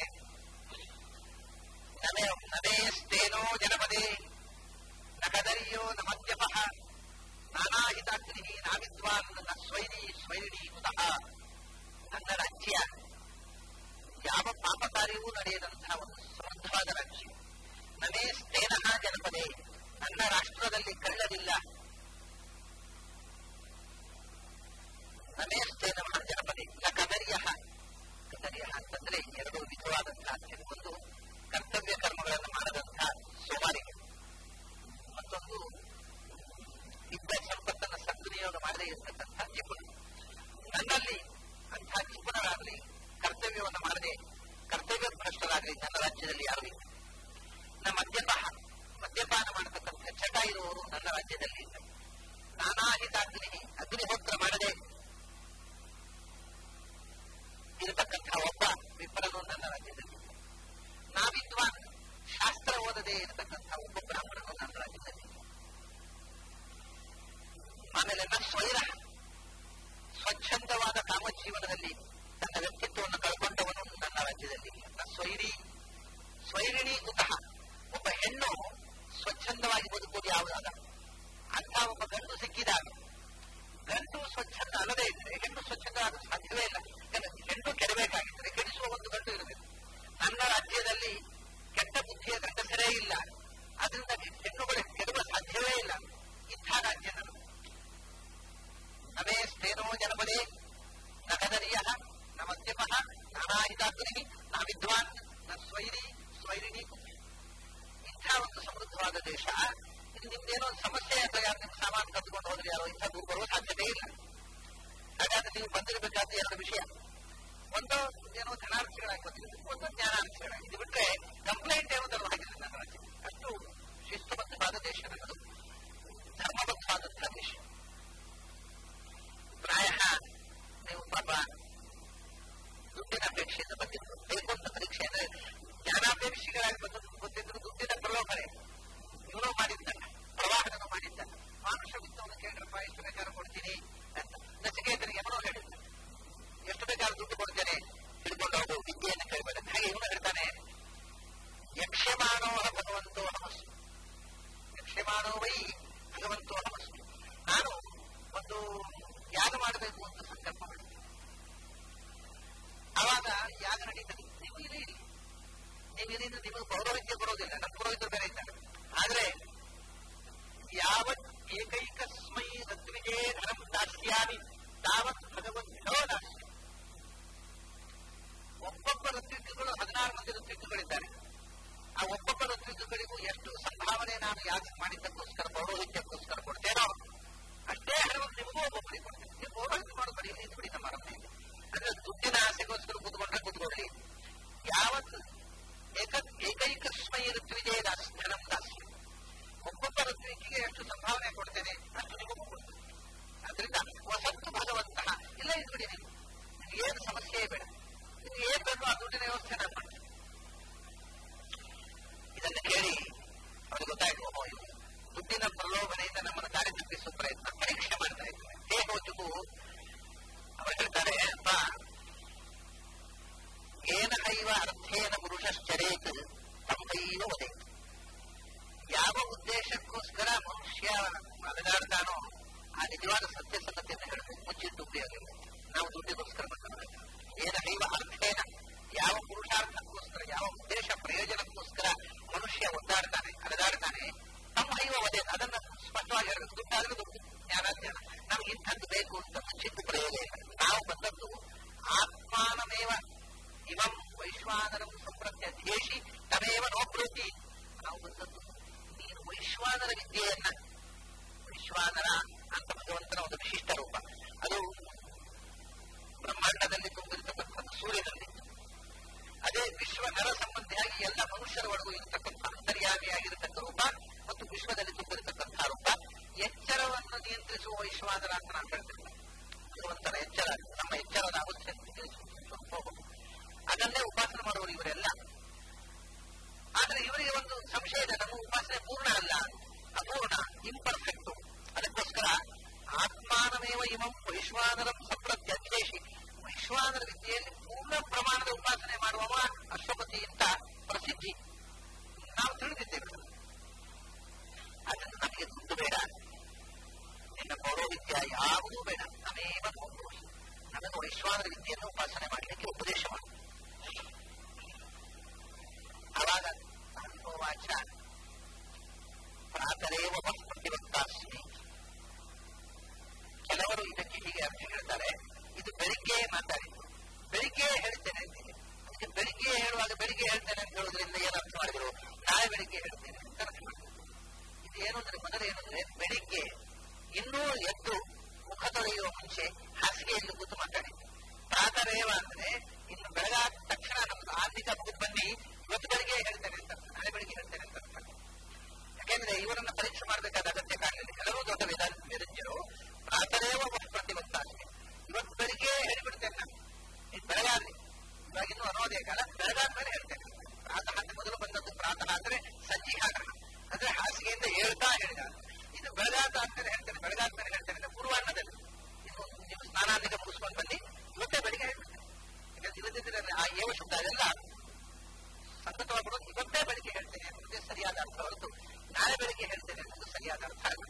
ನಮೇ ನಮೇಸ್ತೇನೋ ಜನಪದೇ ನಕದರ್ಯೋ ನ ಮದ್ಯಪ ನಾನಾಹಿತಾಗ್ನಿ ನಾವಿದ್ವಾನ್ ನ ಸ್ವೈರಿ ಸ್ವೈರಿಣಿ ಕುತಃ ನನ್ನ ರಾಜ್ಯ ಯಾವ ಪಾಪ ಕಾರ್ಯವೂ ನಡೆಯದಂತಹ ಒಂದು ಸಮೃದ್ಧವಾದ ರಾಜ್ಯ ನಮೇ ಸ್ಥೇನಃ ಜನಪದೇ ನನ್ನ ರಾಷ್ಟ್ರದಲ್ಲಿ ಕಳ್ಳರಿಲ್ಲ ನಮೇ ಸ್ಥೇನಃ ಜನಪದೇ ನ ಕದರ್ಯ ಕದರ್ಯ ಅಂತಂದ್ರೆ ಎರಡು ವಿಧವಾದಂತಹ ಒಂದು ಕರ್ತವ್ಯ ಕರ್ಮಗಳನ್ನು ಮಾಡದಂತಹ ಸೋಮಾರಿಗಳು ಮತ್ತೊಂದು ಇದ್ದ ಸಂಪತ್ತನ್ನು ಸದ್ವಿನಿಯೋಗ ಮಾಡದೇ ಇರತಕ್ಕಂತಹ ಜಿಪುಣ ನನ್ನಲ್ಲಿ ಅಂತಹ ಜಿಪುಣರಾಗಲಿ ಕರ್ತವ್ಯವನ್ನು ಮಾಡದೆ ಕರ್ತವ್ಯ ಭ್ರಷ್ಟರಾಗಲಿ ನನ್ನ ರಾಜ್ಯದಲ್ಲಿ ಯಾರು ಇಲ್ಲ ನ ಮದ್ಯಪ ಮದ್ಯಪಾನ ಮಾಡತಕ್ಕಂಥ ಚಟ ಇರುವವರು ನನ್ನ ರಾಜ್ಯದಲ್ಲಿ ಇಲ್ಲ ನಾನಾಹಿತ ಅಗ್ನಿ ಅಗ್ನಿಹೋತ್ರ ಮಾಡದೆ ಇರತಕ್ಕಂತಹ ಒಬ್ಬ ವಿಪ್ರನು ನನ್ನ ರಾಜ್ಯದಲ್ಲಿ ನಾವಿದ್ವಾನ್ ಶಾಸ್ತ್ರ ಓದದೆ ಇರತಕ್ಕಂಥ ಒಬ್ಬ ಬ್ರಾಹ್ಮಣನು ನನ್ನ ರಾಜ್ಯದಲ್ಲಿ ಆಮೇಲೆ ನ ಸ್ವೈರ ಸ್ವಚ್ಛಂದವಾದ ಕಾಮಜೀವನದಲ್ಲಿ ತನ್ನ ವ್ಯಕ್ತಿತ್ವವನ್ನು ಕಳ್ಕೊಂಡವನು ನನ್ನ ರಾಜ್ಯದಲ್ಲಿ ನ ಸ್ವೈರಿ ಸ್ವೈರಿಣಿ ಕುತಃ ಒಬ್ಬ ಹೆಣ್ಣು ಸ್ವಚ್ಛಂದವಾಗಿ ಬದುಕುವುದು ಯಾವುದಾಗ ಅಂತ ಒಬ್ಬ ಗಂಡು ಸಿಕ್ಕಿದ ಸ್ಥೇನೋ ಜನಪದೇ ನ ಕದರಿಯ ನ ಮದ್ಯಪ ನಾನಾಹಿತಾಗ್ನಿ ನ ವಿದ್ವಾನ್ ನ ಸ್ವೈರಿ ಸ್ವೈರಿಣಿ ಇಂಥ ಒಂದು ಸಮೃದ್ಧವಾದ ದೇಶ ಇದು ನಿಮ್ದೇನೋ ಒಂದು ಸಮಸ್ಯೆ ಅಥವಾ ಯಾರು ನಿಮ್ಮ ಸಾಮಾನು ಕದ್ದುಕೊಂಡು ಹೋದ್ರೆ ಯಾರೋ ಇಂಥ ದೂರ ಬರುವ ಸಾಧ್ಯತೆ ಇಲ್ಲ ಹಾಗಾದ್ರೆ ನೀವು ಬಂದಿರಬೇಕಾದ ಎರಡು ವಿಷಯ ಒಂದು ಏನೋ ಧನಾರ್ಥಿಗಳಾಗಿ ಬಂದಿರಬೇಕು ಒಂದು ಜ್ಞಾನಾರ್ಥಿಗಳಾಗಿ ಇದು ಬಿಟ್ರೆ ಕಂಪ್ಲೇಂಟ್ ಏನೋ ತರವಾಗಿಲ್ಲ ನನ್ನ ರಾಜ್ಯ ಅಷ್ಟು ಶಿಸ್ತುಬದ್ಧವಾದ ದೇಶ ನನ್ನದು ಧರ್ಮಬದ್ಧವಾದಂತಹ ದೇಶ ಪ್ರಾಯ ನೀವು ಪಾಪ ದುಡ್ಡಿನ ಅಪೇಕ್ಷೆಯಿಂದ ಬಂದಿದ್ರು ಬೇಕು ಅಂತ ಪರೀಕ್ಷೆ ಅಂದ್ರೆ ಜ್ಞಾನಾಪೇಕ್ಷಿಗಳಾಗಿ ಬಂದು ಬಂದಿದ್ರು ದುಡ್ಡಿನ ಪ್ರಲೋಭನೆ ಇವನು ಮಾಡಿದ್ದಾನೆ ಪ್ರವಾಹನನು ಮಾಡಿದ್ದಾನೆ ಮಾನುಷ ವಿತ್ತವನ್ನು ಕೇಳ್ರಪ್ಪ ಎಷ್ಟು ಬೇಕಾದ್ರೂ ಕೊಡ್ತೀನಿ ಅಂತ ನಚಿಕೇತನಿಗೆ ಅವನು ಹೇಳಿದ್ದ ಎಷ್ಟು ಬೇಕಾದ್ರೂ ದುಡ್ಡು ಕೊಡ್ತೇನೆ ಹಿಡ್ಕೊಂಡು ಹೋಗು ವಿದ್ಯೆಯನ್ನು ಕೇಳಬೇಡ ಹಾಗೆ ಇವನು ಹೇಳ್ತಾನೆ ಯಕ್ಷಮಾನೋ ಭಗವಂತೋ ನಮಸ್ಸು ಯಕ್ಷಮಾನೋ ವೈ ಭಗವಂತೋ ನಮಸ್ಸು ನಾನು ಒಂದು ಯಾಗ ಮಾಡಬೇಕು ಅಂತ ಸಂಕಲ್ಪ ಮಾಡಿದ್ದೆ ಆವಾಗ ಯಾಗ ನಡೀತದೆ ನೀವು ಇಲ್ಲಿ ಇರಿ ನೀವು ಇದರಿಂದ ನಿಮಗೆ ಪೌರೋಹಿತ್ಯ ಬರೋದಿಲ್ಲ ನಮ್ಮ ಪುರೋಹಿತರು ಬೇರೆ ಇದ್ದಾರೆ ಆದ್ರೆ ಯಾವತ್ ಏಕೈಕಸ್ಮೈ ಋತ್ವಿಜೇ ಧನಂ ದಾಸ್ಯಾಮಿ ತಾವತ್ ಭಗವಂತೋ ದಾಸ್ಯ ಒಬ್ಬೊಬ್ಬ ಋತ್ವಿಕಗಳು ಹದಿನಾರು ಮಂದಿ ಋತ್ವಿಕಗಳಿದ್ದಾರೆ ಆ ಒಬ್ಬೊಬ್ಬ ಋತ್ವಿಕಗಳಿಗೂ ಎಷ್ಟು ಸಂಭಾವನೆ ನಾನು ಯಾಗ ಮಾಡಿದ್ದಕ್ಕೋಸ್ಕರ ಪೌರೋಹಿತ್ಯಕ್ಕೋಸ್ಕರ ಕೊಡ್ತೇನೋ ಅಷ್ಟೇ ಹಣವನ್ನು ನಿಮಗೂ ಒಬ್ಬೊಬ್ಬರಿಗೆ ಕೊಡ್ತೇನೆ ನೀವು ಪೌರೋಹಿತ್ಯ ಮಾಡೋದು ಬರೀ ನಿಂತು ಬಿಡಿ ನಮ್ಮ ಅರಮನೆಯಲ್ಲಿ ಅಂದ್ರೆ ದುಡ್ಡಿನ ಆಸೆಗೋಸ್ಕರ ಕೂತ್ಕೊಂಡ್ರೆ ಕೂತ್ಕೊಳ್ಳಿ ಯಾವತ್ತು ಏಕ ಏಕೈಕಸ್ಮೈ ಋತ್ವಿಜಯ ದಾಸ್ ಧನಂ ದಾಸ್ಯ ಒಬ್ಬೊಬ್ಬ ಋತ್ವಿಕಿಗೆ ಎಷ್ಟು ಸಂಭಾವನೆ ಕೊಡ್ತೇನೆ ಅಷ್ಟು ನಿಮಗೂ ಕೊಡ್ತೇನೆ ಆದ್ರಿಂದ ವಸತ್ತು ಭಗವಂತಹ ಇಲ್ಲ ಇದ್ಬಿಡಿ ನೀವು ನಿಮ್ಗೆ ಏನು ಸಮಸ್ಯೆ ಬೇಡ ನಿಮ್ಗೆ ಏನ್ ಬೇಕೋ ಆ ದುಡ್ಡಿನ ವ್ಯವಸ್ಥೆ ನಾನು ಮಾಡ್ತೇನೆ ಇದನ್ನು ಕೇಳಿ ಅವ್ರಿಗೆ ಗೊತ್ತಾಯ್ತು ಓಹೋ ಇದು ದುಡ್ಡಿನ ಪ್ರಲೋಭನೆಯಿಂದ ನಮ್ಮನ್ನು ದಾರಿ ತಪ್ಪಿಸುವ ಪ್ರಯತ್ನ ಪರೀಕ್ಷೆ ಮಾಡ್ತಾ ಇದ್ದಾರೆ ದೇಹೋಚುಕು ಅವರು ಹೇಳ್ತಾರೆ ಅಪ್ಪ ಏನ ಹೈವ ಅರ್ಥೇನ ಪುರುಷಶ್ಚರೇತ್ ತಂಬೈವ ವದೇತ್ ಯಾವ ಉದ್ದೇಶಕ್ಕೋಸ್ಕರ ಮನುಷ್ಯ ಅಲೆದಾಡ್ತಾನೋ ಆ ನಿಜವಾದ ಸತ್ಯಸಂಗತಿಯನ್ನು ಹೇಳಬೇಕು ಮುಚ್ಚಿಟ್ಟು ಉಪಯೋಗ ನಾವು ದುಡ್ಡಿಗೋಸ್ಕರ ಬಂದವರಲ್ಲ ಏನ ಹೈವ ಅರ್ಥೇನ ಯಾವ ಪುರುಷಾರ್ಥಕ್ಕೋಸ್ಕರ ಯಾವ ಉದ್ದೇಶ ಪ್ರಯೋಜನಕ್ಕೋಸ್ಕರ ಮನುಷ್ಯ ಒದ್ದಾಡ್ತಾನೆ ಅಲೆದಾಡ್ತಾನೆ ತಮ್ಮ ಹೈವ ವದೇ ಅದನ್ನ ಸ್ಪಷ್ಟವಾಗಿ ಹೇಳಬೇಕು ದುಡ್ಡಾದ್ರೆ ದುಡ್ಡು ಜ್ಞಾನ ಜ್ಞಾನ ನಮ್ಗೆ ಇಂಥದ್ದು ಬೇಕು ಅಂತ ಮುಚ್ಚಿಟ್ಟು ಪ್ರಯೋಗ ಇಲ್ಲ ನಾವು ಬಂದದ್ದು ಆತ್ಮಾನಮೇವ ಇವಂ ವೈಶ್ವಾನರಂ ಸಂಪ್ರತ್ಯಧೇಶಿ ತಮೇವ ನೋಬ್ರೂತಿ ನಾವು ಬಂದದ್ದು ನೀನು ವೈಶ್ವಾನರ ವಿದ್ಯೆಯನ್ನ ವೈಶ್ವಾನರ ಅಂತ ಭಗವಂತನ ಒಂದು ವಿಶಿಷ್ಟ ರೂಪ ಅದು ಬ್ರಹ್ಮಾಂಡದಲ್ಲಿ ತುಂಬಿರತಕ್ಕಂಥದ್ದು ಸೂರ್ಯನಲ್ಲಿ ಅದೇ ವಿಶ್ವ ನರ ಸಂಬಂಧಿಯಾಗಿ ಎಲ್ಲ ಮನುಷ್ಯರ ಒಳಗೂ ಇರತಕ್ಕಂಥ ಅಂತರ್ಯಾಮಿಯಾಗಿರತಕ್ಕ ರೂಪ ಮತ್ತು ವಿಶ್ವದಲ್ಲಿ ತುಂಬಿರತಕ್ಕಂಥ ರೂಪ ಎಚ್ಚರವನ್ನು ನಿಯಂತ್ರಿಸುವ ವೈಶ್ವಾನರ ಅಂತ ನಾನು ಹೇಳ್ತೇನೆ ಭಗವಂತನ ಎಚ್ಚರ ನಮ್ಮ ಎಚ್ಚರದ ಅವಸ್ಥೆ ಸ್ವಲ್ಪ ಹೋಗೋದು ಅದನ್ನೇ ಉಪಾಸನೆ ಮಾಡುವರು ಇವರೆಲ್ಲ ಆದ್ರೆ ಇವರಿಗೆ ಒಂದು ಸಂಶಯ ಇದೆ ನಮ್ಮ ಉಪಾಸನೆ ಪೂರ್ಣ ಅಲ್ಲ ಅಪೂರ್ಣ ಇಂಪರ್ಫೆಕ್ಟ್ ಅದಕ್ಕೋಸ್ಕರ ಆತ್ಮಾನಮೇವ ಇವಂ ವೈಶ್ವಾನರಂ ಸಂಪ್ರತ್ಯಧೇಶಿ ವೈಶ್ವಾನರ ವಿದ್ಯೆಯಲ್ಲಿ ಪೂರ್ಣ ಪ್ರಮಾಣದ ಉಪಾಸನೆ ಮಾಡುವವ ಅಶ್ವಪತಿ ಅಂತ ಪ್ರಸಿದ್ಧಿ ನಾವು ತಿಳಿದಿದ್ದೇವೆ ಅದನ್ನು ನಮಗೆ ದುಡ್ಡು ಬೇಡ ನಿನ್ನ ಪೌರೋಹಿತ್ಯ ಯಾವುದೂ ಬೇಡ ನಮೇವ ಪೌರೋಹಿ ನಮಗೆ ವೈಶ್ವಾನರ ವಿದ್ಯೆಯನ್ನು ಉಪಾಸನೆ ಮಾಡಲಿಕ್ಕೆ ಉಪದೇಶ ಮಾಡಿ ಆವಾಗ ಅನುಭವಾಚ ಪ್ರಾತರೇವ ಪ್ರತಿಭಕ್ತಾಸ್ಮಿ ಕೆಲವರು ಇದಕ್ಕೆ ಹೀಗೆ ಅರ್ಥ ಹೇಳ್ತಾರೆ ಇದು ಬೆಳಿಗ್ಗೆ ಮಾತಾಡಿದ್ದು ಬೆಳಿಗ್ಗೆ ಹೇಳ್ತೇನೆ ಅಂತಿದೆ ಅದಕ್ಕೆ ಬೆಳಿಗ್ಗೆ ಹೇಳುವಾಗ ಬೆಳಿಗ್ಗೆ ಹೇಳ್ತೇನೆ ಅಂತ ಹೇಳೋದ್ರಿಂದ ಏನು ಅರ್ಥ ಮಾಡಿದ್ರು ನಾಳೆ ಬೆಳಿಗ್ಗೆ ಹೇಳ್ತೇನೆ ಅಂತ ಅರ್ಥ ಮಾಡಿದ್ರು ಇದು ಏನು ಅಂದ್ರೆ ಮೊದಲು ಏನು ಅಂದ್ರೆ ಬೆಳಿಗ್ಗೆ ಇನ್ನೂ ಎದ್ದು ಮುಖ ತೊಳೆಯುವ ಮುಂಚೆ ಹಾಸಿಗೆಯಲ್ಲಿ ಕೂತು ಮಾತಾಡಿದ್ದು ಪ್ರಾತರೇವ ಅಂದ್ರೆ ಇನ್ನು ಬೆಳಗಾದ ತಕ್ಷಣ ನಮ್ದು ಆರ್ಥಿಕ ಮುಗಿದು ಬನ್ನಿ ಇವತ್ತು ಬೆಳಿಗ್ಗೆ ಹೇಳ್ತೇನೆ ಅಂತ ನಾಳೆ ಬೆಳಿಗ್ಗೆ ಹೇಳ್ತೇನೆ ಅಂತ ಅರ್ಥ ಯಾಕೆಂದ್ರೆ ಇವರನ್ನ ಪರೀಕ್ಷೆ ಮಾಡಬೇಕಾದ ಅಗತ್ಯ ಕಾಣಲಿಲ್ಲ ಕೆಲವು ದೊಡ್ಡ ವೇದ ವೇದಜ್ಞರು ಪ್ರಾತರೇವ ಪ್ರತಿಬಂಧಾಗ್ತದೆ ಇವತ್ತು ಬೆಳಿಗ್ಗೆ ಹೇಳಿಬಿಡ್ತೇನೆ ನಾನು ಇದು ಬೆಳಗಾಗ್ಲಿ ಇವಾಗ ಇನ್ನು ಅನ್ನೋದೇ ಕಾಲ ಬೆಳಗಾದ್ಮೇಲೆ ಹೇಳ್ತೇನೆ ಪ್ರಾತಃ ಅಂತ ಮೊದಲು ಬಂದದ್ದು ಪ್ರಾತಃ ಅಂದ್ರೆ ಸಂಜೀಹಾಗ್ರಹ ಅಂದ್ರೆ ಹಾಸಿಗೆಯಿಂದ ಹೇಳ್ತಾ ಹೇಳಿದ ಇದು ಬೆಳಗಾದ ಆದ್ಮೇಲೆ ಹೇಳ್ತೇನೆ ಬೆಳಗಾದ್ಮೇಲೆ ಹೇಳ್ತೇನೆ ಅಂದ್ರೆ ಪೂರ್ವಾಹ್ನದಲ್ಲಿ ಇನ್ನು ನೀವು ಸ್ನಾನಾದಿಕ ಮುಗಿಸ್ಕೊಂಡು ಬನ್ನಿ ಇವತ್ತೇ ಬೆಳಿಗ್ಗೆ ಹೇಳ್ಬಿಡ್ತೇನೆ ಯಾಕಂದ್ರೆ ಇವತ್ತಿದ್ರೆ ಆ ಏವ ಶಬ್ದ ಅದೆಲ್ಲ ಸಂಗತವಾಗ್ಬಿಡೋದು ಇವತ್ತೇ ಬೆಳಿಗ್ಗೆ ಹೇಳ್ತೇನೆ ಅನ್ನೋದೇ ಸರಿಯಾದ ಅರ್ಥ ಹೊರತು ನಾಳೆ ಬೆಳಿಗ್ಗೆ ಹೇಳ್ತೇನೆ ಅನ್ನೋದು ಸರಿಯಾದ ಅರ್ಥ ಅಲ್ಲ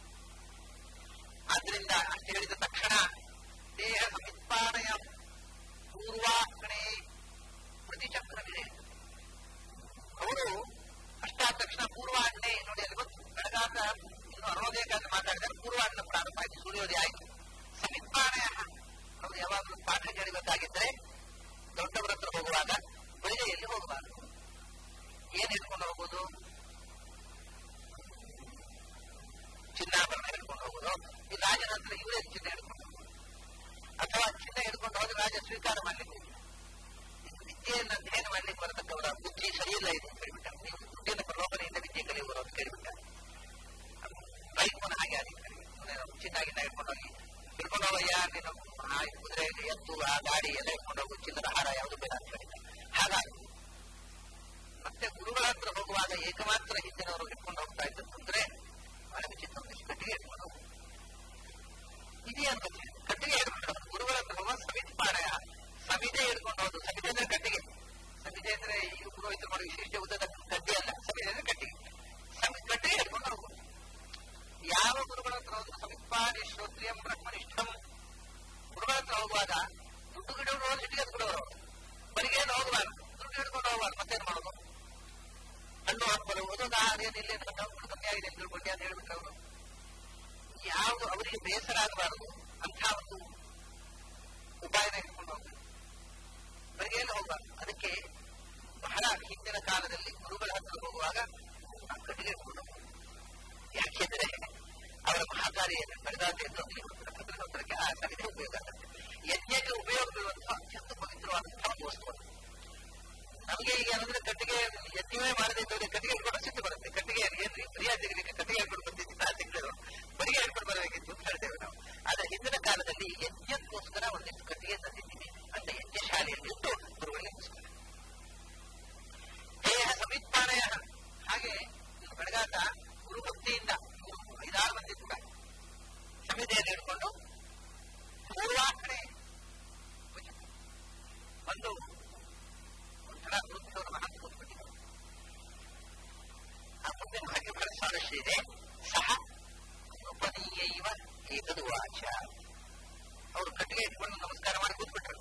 ಆದ್ರಿಂದ ಅಷ್ಟು ಹೇಳಿದ ತಕ್ಷಣ ದೇಹ ಸಮಿತ್ಪಾದಯ ಪೂರ್ವಾಗ್ನೇ ಪ್ರತಿಚಕ್ರವಿದೆ ಅವರು ಅಷ್ಟಾದ ತಕ್ಷಣ ಪೂರ್ವಾಗ್ನೇ ನೋಡಿ ಅಲ್ಲಿ ಬಂತು ಬೆಳಗಾದ ಇನ್ನು ಅರುಣೋದಯಕ್ಕಾಗಿ ಮಾತಾಡಿದರೆ ಪೂರ್ವಾಗ್ನ ಪ್ರಾರಂಭ ಆಯ್ತು ಸೂರ್ಯೋದಯ ಆಯ್ತು ಸಮಿತ್ಪಾಣಯ ಅವರು ಯಾವಾಗಲೂ ಪಾಠ ಕೇಳಬೇಕಾಗಿದ್ದರೆ ದೊಡ್ಡವರ ಹತ್ರ ಹೋಗುವಾಗ ಬಳಿಗೆಯಲ್ಲಿ ಹೋಗಬಾರದು ಏನ್ ಹಿಡ್ಕೊಂಡು ಹೋಗುವುದು ಚಿನ್ನಾಭರಣ ಹಿಡ್ಕೊಂಡು ಹೋಗುದು ಈ ರಾಜನ ಹತ್ರ ಇವರೇ ಚಿನ್ನ ಹಿಡ್ಕೊಂಡು ಹೋಗುದು ಅಥವಾ ಚಿನ್ನ ಹಿಡ್ಕೊಂಡು ಹೋದ್ರೆ ರಾಜ ಸ್ವೀಕಾರ ಮಾಡ್ಲಿಕ್ಕೆ ವಿದ್ಯೆಯನ್ನು ಅಧ್ಯಯನ ಮಾಡ್ಲಿಕ್ಕೆ ಬರತಕ್ಕವರ ಬುದ್ಧಿ ಸರಿಯಿಲ್ಲ ಇದೆ ಅಂತ ಹೇಳಿಬಿಟ್ಟ ನೀವು ದುಡ್ಡಿನ ಪ್ರಲೋಭನೆಯಿಂದ ವಿದ್ಯೆ ಕಲಿಯುವರು ಅಂತ ಕೇಳಿಬಿಟ್ಟ ಬೈಕ್ಮನ ಹಾಗೆ ಆಗಿದ್ದಾರೆ ಚಿನ್ನ ಗಿನ್ನ ಹಿಡ್ಕೊಂಡು ಹೋಗಿ ಹಿಡ್ಕೊಂಡು ಹೋಗಯ್ಯ ನೀನು ಆ ಕುದುರೆ ಎತ್ತು ಆ ಗಾಡಿ ಎಲ್ಲ ಹಿಡ್ಕೊಂಡು ಹೋಗು ಚಿನ್ನದ ಹಾರ ಯಾವುದು ಬೇಡ ಅಂತ ಹೇಳಿದ್ದ ಹಾಗಾಗಿ ಮತ್ತೆ ಗುರುಗಳ ಹತ್ರ ಹೋಗುವಾಗ ಏಕಮಾತ್ರ ಹಿಂದಿನವರು ಹಿಡ್ಕೊಂಡು ಹೋಗ್ತಾ ಇದ್ದದ್ದು ಅಂದ್ರೆ ಬಹಳ ವಿಚಿತ್ರ ಒಂದಿಷ್ಟು ಕಟ್ಟಿಗೆ ಹಿಡ್ಕೊಂಡು ಹೋಗು ಇದೇ ಅಂತ ಕಟ್ಟಿಗೆ ಹಿಡ್ಕೊಂಡು ಗುರುಗಳ ಹತ್ರ ಹೋಗುವ ಸಮಿತಿ ಪಾಡಯ ಸಮಿತೆ ಹಿಡ್ಕೊಂಡು ಹೋದು ಸಮಿತೆ ಅಂದ್ರೆ ಕಟ್ಟಿಗೆ ಸಮಿತೆ ಅಂದ್ರೆ ಈ ಪುರೋಹಿತರು ಮಾಡೋ ವಿಶಿಷ್ಟ ಉದ್ದದ ಕಡ್ಡಿ ಅಲ್ಲ ಸಮಿತೆ ಅಂದ್ರೆ ಕಟ್ಟಿಗೆ ಸಮಿ ಕಟ್ಟಿಗೆ ಹಿಡ್ಕೊಂಡು ಹೋಗುದು ಯಾವ ಗುರುಗಳ ಹತ್ರ ಹೋದ್ರು ಸಮಿತ್ಪಾಡಿ ಶ್ರೋತ್ರಿಯಂ ಬ್ರಹ್ಮನಿಷ್ಠಂ ಗುರುಗಳ ಹತ್ರ ಹೋಗುವಾಗ ದುಡ್ಡು ಗಿಡಗಳು ಹೋದ್ರೆ ಇಟ್ಟಿಗೆ ಬಿಡೋರು ಬರಿಗೆ ಏನು ಹೋಗಬಾರ್ದು ದುಡ್ಡು ಹಿಡ್ಕೊಂಡು ಹೋಗಬಾರ್ದು ಮತ್ತೇನು ಮಾಡೋದು ಹಣ್ಣು ಹಾಕ್ಬಾರ್ದು ಒಂದೊಂದು ಆರೇನು ಇಲ್ಲಿ ಹಣ್ಣು ಕಮ್ಮಿ ಆಗಿದೆ ಅಂತ ತಿಳ್ಕೊಂಡೆ ಅಂತ ಹೇಳ್ಬಿಟ್ರೆ ಅವರು ಯಾವುದು ಅವರಿಗೆ ಬೇಸರ ಆಗಬಾರದು ಅಂತ ಒಂದು ಉಪಾಯನ ಇಟ್ಕೊಂಡು ಹೋಗ್ಬೇಕು ಬರಿಗೇನು ಹೋಗಬಾರ್ದು ಅದಕ್ಕೆ ಬಹಳ ಹಿಂದಿನ ಕಾಲದಲ್ಲಿ ಗುರುಗಳ ಹತ್ರ ಹೋಗುವಾಗ ಆ ಕಟ್ಟಿಗೆ ಇಟ್ಕೊಂಡು ಹೋಗ್ಬೇಕು. ಯಾಕೆಂದ್ರೆ ಅವರ ಮಹಾಕಾರ್ಯ ಬರಿದಾತೆ ಹತ್ರಕ್ಕೆ ಆ ಸಮಿತಿ ಉಪಯೋಗ ಆಗುತ್ತೆ ಯಜ್ಞಕ್ಕೆ ಉಪಯೋಗ ಬೀಳುವಂತಹ ಅತ್ಯಂತ ಪವಿತ್ರವಾದಂತಹ ಒಂದು ವಸ್ತು ಅದು. ನಮಗೆ ಈಗ ಏನಂದ್ರೆ ಕಟ್ಟಿಗೆ ಯಜ್ಞವೇ ಮಾಡದೆ ಇದ್ದವರಿಗೆ ಕಟ್ಟಿಗೆ ಹಿಡ್ಕೊಂಡು ಸಿಟ್ಟು ಬರುತ್ತೆ ಕಟ್ಟಿಗೆ ಏನ್ರಿ ಪ್ರಿಯ ತೆಗಿಲಿಕ್ಕೆ ಕಟ್ಟಿಗೆ ಹಿಡ್ಕೊಂಡು ಬಂದಿದ್ದ ಸಿಕ್ಕರು ಬರಿಗೆ ಹಿಡ್ಕೊಂಡು ಬರಬೇಕಿತ್ತು ಅಂತ ಹೇಳ್ತೇವೆ ನಾವು ಆದ್ರೆ ಹಿಂದಿನ ಕಾಲದಲ್ಲಿ ಯಜ್ಞಕ್ಕೋಸ್ಕರ ಒಂದಿಷ್ಟು ಕಟ್ಟಿಗೆ ತಂದಿದ್ದೀವಿ ಅಂತ ಯಜ್ಞ ಶಾಲೆಯಲ್ಲಿ ಇಟ್ಟು ಗುರುಗಳಿಗೋಸ್ಕರ ದೇಹ ಸಮಿತ್ಪಾಣಯ ಹಾಗೆ ಇದು ಬೆಳಗಾಟ ಗುರುಭಕ್ತಿಯಿಂದ ಇವರು ಐದಾರು ಮಂದಿ ಕೂಡ ಸಮಿತಿಯನ್ನು ಹಿಡ್ಕೊಂಡು ಪೂರ್ವಾಕಡೆ ಒಂದು ಒಂಥರ ಗುರುತ್ವದ ಮಹತ್ವ ಕೂತ್ಬಿಟ್ಟಿದೆ ಆ ಮುಂದೆ ಹಾಗೆ ಬಹಳ ಸ್ವಾರಸ್ಯ ಇದೆ ಸಹ ಉಪನೀಯೈವ ಏತದು ವಾಚ ಅವರು ಕಟ್ಟಿಗೆ ಇಟ್ಕೊಂಡು ನಮಸ್ಕಾರ ಮಾಡಿ ಕೂತ್ಬಿಟ್ರು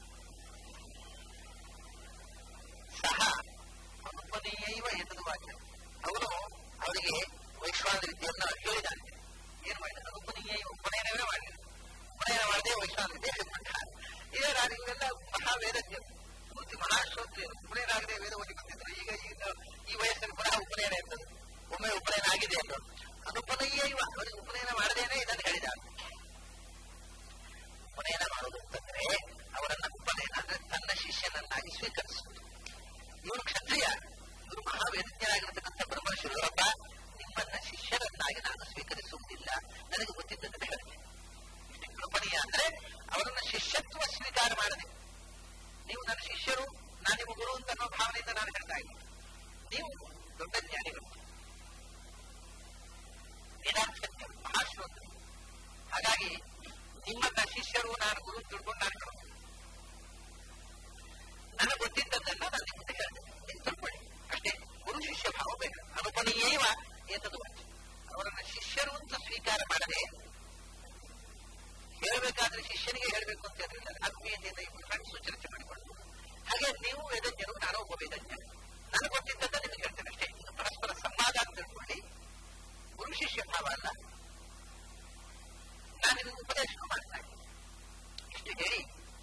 ಸಹ ಅನುಪನೀಯೈವ ಏತದು ವಾಚ ಅವರು ಅವರಿಗೆ ವೈಶ್ವಾನ ವಿದ್ಯೆಯನ್ನು ಹೇಳಿದ್ದಾರೆ ಏನ್ ಮಾಡಿದ್ದಾರೆ ಅನುಪನೀಯ ಉಪನಯನವೇ ಮಾಡಲಿಲ್ಲ ಉಪನಯನ ಮಾಡದೆ ವೈಶ್ವಾನ ವಿದ್ಯೆ ಹೇಳ್ಬಿಟ್ಟಾರೆ ಇದೇ ನಾನು ಇವೆಲ್ಲ ಮಹಾವೇದಜ್ಞರು ಪೂರ್ತಿ ಮಹಾಶ್ರೋತ್ರಿಯರು ಉಪನಯನ ಆಗದೆ ವೇದ ಓದಿ ಬಂದಿದ್ರು ಈಗ ಈಗ ಈ ವಯಸ್ಸಲ್ಲಿ ಪುನಃ ಉಪನಯನ ಇರ್ತದೆ ಒಮ್ಮೆ ಉಪನಯನ ಆಗಿದೆ ಎಂದು ಅನುಪನೀಯ ಇವ ಅವರಿಗೆ ಉಪನಯನ ಮಾಡದೇನೆ ಇದನ್ನು ಹೇಳಿದ್ದಾರೆ ಉಪನಯನ ಮಾಡುವುದು ಅಂತಂದ್ರೆ ಅವರನ್ನ ಉಪನಯನ ಅಂದ್ರೆ ತನ್ನ ಶಿಷ್ಯನನ್ನಾಗಿ ಸ್ವೀಕರಿಸುವುದು ಇವರು ಕ್ಷತ್ರಿಯ ಇವರು ಮಹಾವೇದಜ್ಞರಾಗಿರತಕ್ಕಂಥ ಬ್ರಹ್ಮರ್ಷಿಗಳೊಬ್ಬ ನಿಮ್ಮನ್ನ ಶಿಷ್ಯರನ್ನಾಗಿ ನಾನು ಸ್ವೀಕರಿಸುವುದಿಲ್ಲ ನನಗೆ ಗೊತ್ತಿದ್ದಂತೆ ಹೇಳಿದೆ ಇಷ್ಟು ಕೃಪಣೀಯ ಅಂದ್ರೆ ಅವರನ್ನ ಶಿಷ್ಯತ್ವ ಸ್ವೀಕಾರ ಮಾಡದೆ ನೀವು ನನ್ನ ಶಿಷ್ಯರು ನಾನು ನಿಮ್ಮ ಗುರು ಅಂತ ಅನ್ನೋ ಭಾವನೆಯಿಂದ ನಾನು ಹೇಳ್ತಾ ಇದ್ದೀನಿ ನೀವು ದೊಡ್ಡ ಜ್ಞಾನಿಗಳು ವೇದಾಂತ ಮಹಾಶ್ರೋತರು ಹಾಗಾಗಿ ನಿಮ್ಮನ್ನ ಶಿಷ್ಯರು ನಾನು ಗುರು ತಿಳ್ಕೊಂಡು ನಾನು ಹೇಳೋದು ನನಗೆ ಗೊತ್ತಿದ್ದದ್ದನ್ನ ನಾನು ನಿಮ್ಮ ಮುಂದೆ ಹೇಳ್ತೇನೆ ನೀವು ತಿಳ್ಕೊಳ್ಳಿ ಅಷ್ಟೇ ಗುರು ಶಿಷ್ಯ ಭಾವ ಬೇಡ ಅನುಪಣೀಯವ ಏತದು ಅವರನ್ನ ಶಿಷ್ಯರು ಅಂತ ಸ್ವೀಕಾರ ಮಾಡದೆ ಹೇಳಬೇಕಾದ್ರೆ ಶಿಷ್ಯನಿಗೆ ಹೇಳಬೇಕು ಅಂತ ಹೇಳಿಲ್ಲ ಆತ್ಮೀಯತೆಯಿಂದ ಇಬ್ಬರು ಫ್ರೆಂಡ್ಸ್ ಚರ್ಚೆ ಮಾಡಿಕೊಂಡು ಹಾಗೆ ನೀವು ವೇದಜ್ಞರು ನಾನು ಒಬ್ಬ ವೇದಜ್ಞ ನನಗೆ ಗೊತ್ತಿದ್ದನ್ನ ನಿಮಗೆ ಹೇಳ್ತೇನೆ ಅಷ್ಟೇ ಇದು ಪರಸ್ಪರ ಸಂವಾದ ಅಂತ ತಿಳ್ಕೊಳ್ಳಿ ಗುರು ಶಿಷ್ಯ ಭಾವ ಅಲ್ಲ ನಾನು ನಿಮಗೆ ಉಪದೇಶ ಮಾಡ್ತಾ ಇದ್ದೀನಿ ಇಷ್ಟು ಹೇಳಿ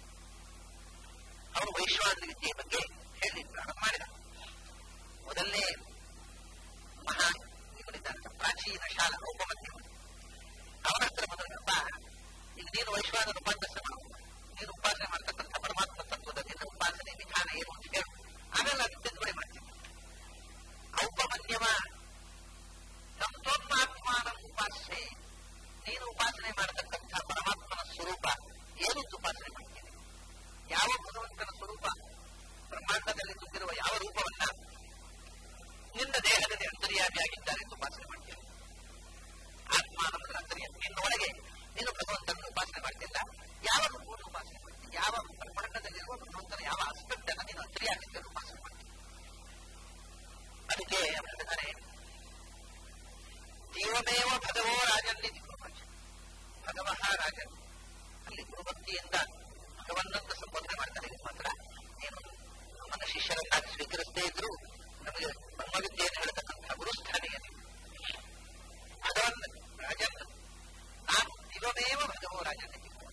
ಅವರು ವೈಶ್ವಾನ ವಿದ್ಯೆಯ ಬಗ್ಗೆ ಹೇಳಿ ಪ್ರಾರಂಭ ಮಾಡಿದ ಮೊದಲನೇ ಮಹಾ ಇವರಿದ್ದಂತ ಪ್ರಾಚೀನ ಶಾಲಾ ಉಪಮಧ್ಯ ಅವನ ಹತ್ರ ಮೊದಲಪ್ಪ ಈಗ ನೀನು ವೈಶ್ವಾನ ರೂಪಾಂತರ ಮಾಡು ನೀನು ಉಪಾಸನೆ ಮಾಡ್ತಕ್ಕಂಥ ಪರಮಾತ್ಮ ತತ್ವದ ನಿನ್ನ ಉಪಾಸನೆ ವಿಧಾನ ಏನು ಅಂತ ಹೇಳು ಆಮೇಲೆ ಅದು ತಿದ್ದುಪಡಿ ಮಾಡ್ತೀನಿ ಔಪಮನ್ಯವ ಸಂತೋತ್ಮಾತ್ಮಾನ ಉಪಾಸನೆ ನೀನು ಉಪಾಸನೆ ಮಾಡತಕ್ಕಂಥ ಪರಮಾತ್ಮನ ಸ್ವರೂಪ ಏನು ಅಂತ ಉಪಾಸನೆ ಮಾಡ್ತೀನಿ ಯಾವ ಭಗವಂತನ ಸ್ವರೂಪ ಬ್ರಹ್ಮಾಂಡದಲ್ಲಿ ತುಂಬಿರುವ ಯಾವ ರೂಪವನ್ನ ನಿನ್ನ ದೇಹದಲ್ಲಿ ಅಂತರ್ಯಾಮಿಯಾಗಿದ್ದಾರೆ ಎಂದು ಉಪಾಸನೆ ಮಾಡ್ತೇನೆ ಆತ್ಮ ನಮ್ಮದ್ರ ಅಂತರ್ಯ ನಿನ್ನೊಳಗೆ ನೀನು ಭಗವಂತನ ಉಪಾಸನೆ ಮಾಡ್ತಿಲ್ಲ ಯಾವ ರೂಪವನ್ನು ಉಪಾಸನೆ ಮಾಡ್ತೀನಿ ಯಾವ ಬ್ರಹ್ಮಾಂಡದಲ್ಲಿರುವ ಭಗವಂತನ ಯಾವ ಆಸ್ಪೆಕ್ಟ್ ಅನ್ನ ನೀನು ಅಂತರ್ಯಾಮಿದ್ದಲ್ಲಿ ಉಪಾಸನೆ ಮಾಡ್ತೀನಿ ಅದಕ್ಕೆ ಹೇಳ್ತಾರೆ ಜೀವಮೇವ ಭಗವೋ ರಾಜನ್ನಿ ಭಗವಹ ರಾಜನ್ ಅಲ್ಲಿ ಗುರುಭಕ್ತಿಯಿಂದ ಭಗವನ್ನಂತ ಸಂಬೋಧನೆ ಮಾಡ್ತಾರೆ ಇದು ಮಾತ್ರ ಏನು ನಮ್ಮನ್ನ ಶಿಷ್ಯರನ್ನಾಗಿ ಸ್ವೀಕರಿಸದೇ ಇದ್ರು ನಮಗೆ ಬ್ರಹ್ಮವಿದ್ಯೆಯನ್ನು ಹೇಳ್ತಕ್ಕಂಥ ಗುರುಸ್ಥಾನಿಗೆ ಭಗವನ್ ರಾಜನ್ ನಾನು ದಿವಮೇವ ಭಗವೋ ರಾಜನ್